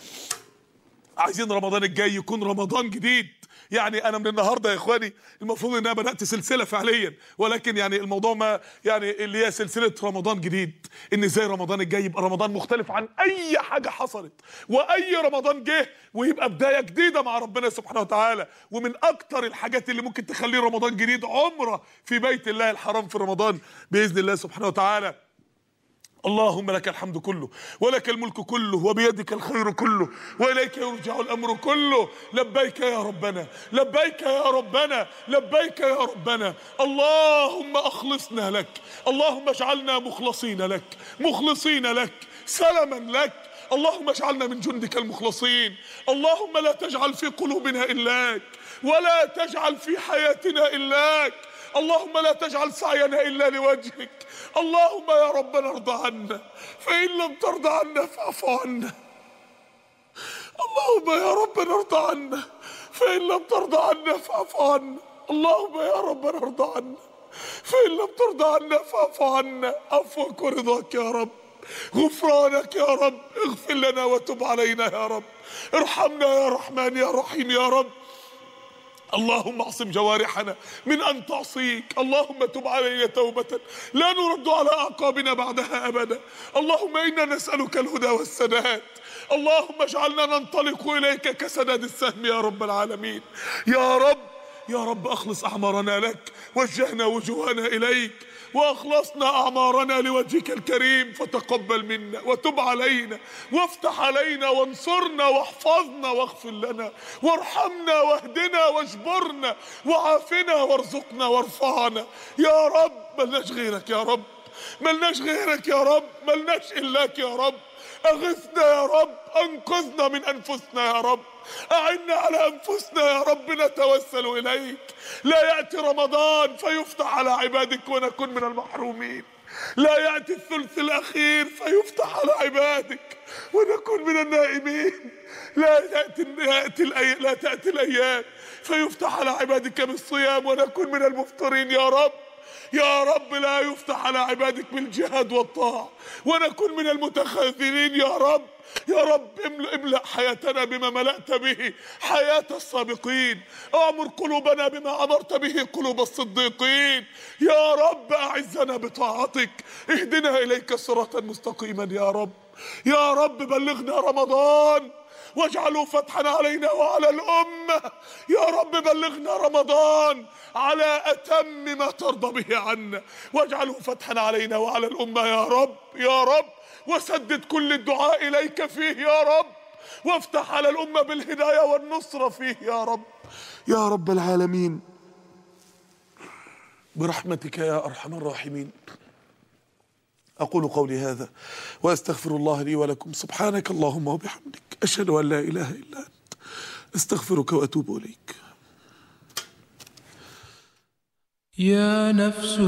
عايزين رمضان الجاي يكون رمضان جديد يعني انا من النهارده يا اخواني المفروض ان انا بدات سلسله فعليا ولكن يعني الموضوع ما يعني اللي هي سلسله رمضان جديد ان ازاي رمضان الجاي يبقى رمضان مختلف عن اي حاجه حصلت واي رمضان جه ويبقى بدايه جديده مع ربنا سبحانه وتعالى ومن اكتر الحاجات اللي ممكن تخليه رمضان جديد عمره في بيت الله الحرام في رمضان باذن الله سبحانه وتعالى اللهم لك الحمد كله ولك الملك كله وبيدك الخير كله واليك يرجع الامر كله لبيك يا ربنا لبيك يا ربنا لبيك يا ربنا اللهم اخلصنا لك اللهم اجعلنا مخلصين لك مخلصين لك سلما لك اللهم اجعلنا من جندك المخلصين اللهم لا تجعل في قلوبنا الاك ولا تجعل في حياتنا الاك اللهم لا تجعل سعينا الا لوجهك اللهم يا ربنا ارضى عنا فان لم ترضى عنا فاعف عنا اللهم يا ربنا ارضى عنا فان لم ترضى عنا فاعف عنا اللهم يا ربنا ارضى عنا فان لم ترضى عنا فاعف عنا عفوك ورضاك يا رب غفرانك يا رب اغفر لنا وتب علينا يا رب ارحمنا يا رحمن يا رحيم يا رب اللهم اعصم جوارحنا من ان تعصيك اللهم تب علينا توبة لا نرد على اعقابنا بعدها ابدا اللهم انا نسألك الهدى والسداد اللهم اجعلنا ننطلق اليك كسداد السهم يا رب العالمين يا رب يا رب اخلص اعمارنا لك وجهنا وجوهنا اليك واخلصنا اعمارنا لوجهك الكريم فتقبل منا وتب علينا وافتح علينا وانصرنا واحفظنا واغفر لنا وارحمنا واهدنا واجبرنا وعافنا وارزقنا وارفعنا يا رب ملناش غيرك يا رب ملناش غيرك يا رب ملناش الاك يا رب اغثنا يا رب انقذنا من انفسنا يا رب اعنا على انفسنا يا رب نتوسل اليك لا ياتي رمضان فيفتح على عبادك ونكون من المحرومين لا ياتي الثلث الاخير فيفتح على عبادك ونكون من النائمين لا ياتي ياتي الأي... لا تاتي الايام فيفتح على عبادك بالصيام ونكون من المفطرين يا رب يا رب لا يفتح على عبادك بالجهاد والطاعة ونكون من المتخاذلين يا رب يا رب املأ, املأ حياتنا بما ملأت به حياة السابقين أعمر قلوبنا بما أمرت به قلوب الصديقين يا رب أعزنا بطاعتك اهدنا إليك صراطا مستقيما يا رب يا رب بلغنا رمضان واجعله فتحا علينا وعلى الأمة يا رب بلغنا رمضان على أتم ما ترضى به عنا واجعله فتحا علينا وعلى الأمة يا رب يا رب وسدد كل الدعاء إليك فيه يا رب وافتح على الأمة بالهداية والنصرة فيه يا رب يا رب العالمين برحمتك يا أرحم الراحمين أقول قولي هذا وأستغفر الله لي ولكم سبحانك اللهم وبحمدك أشهد أن لا إله إلا أنت أستغفرك وأتوب إليك يا نفس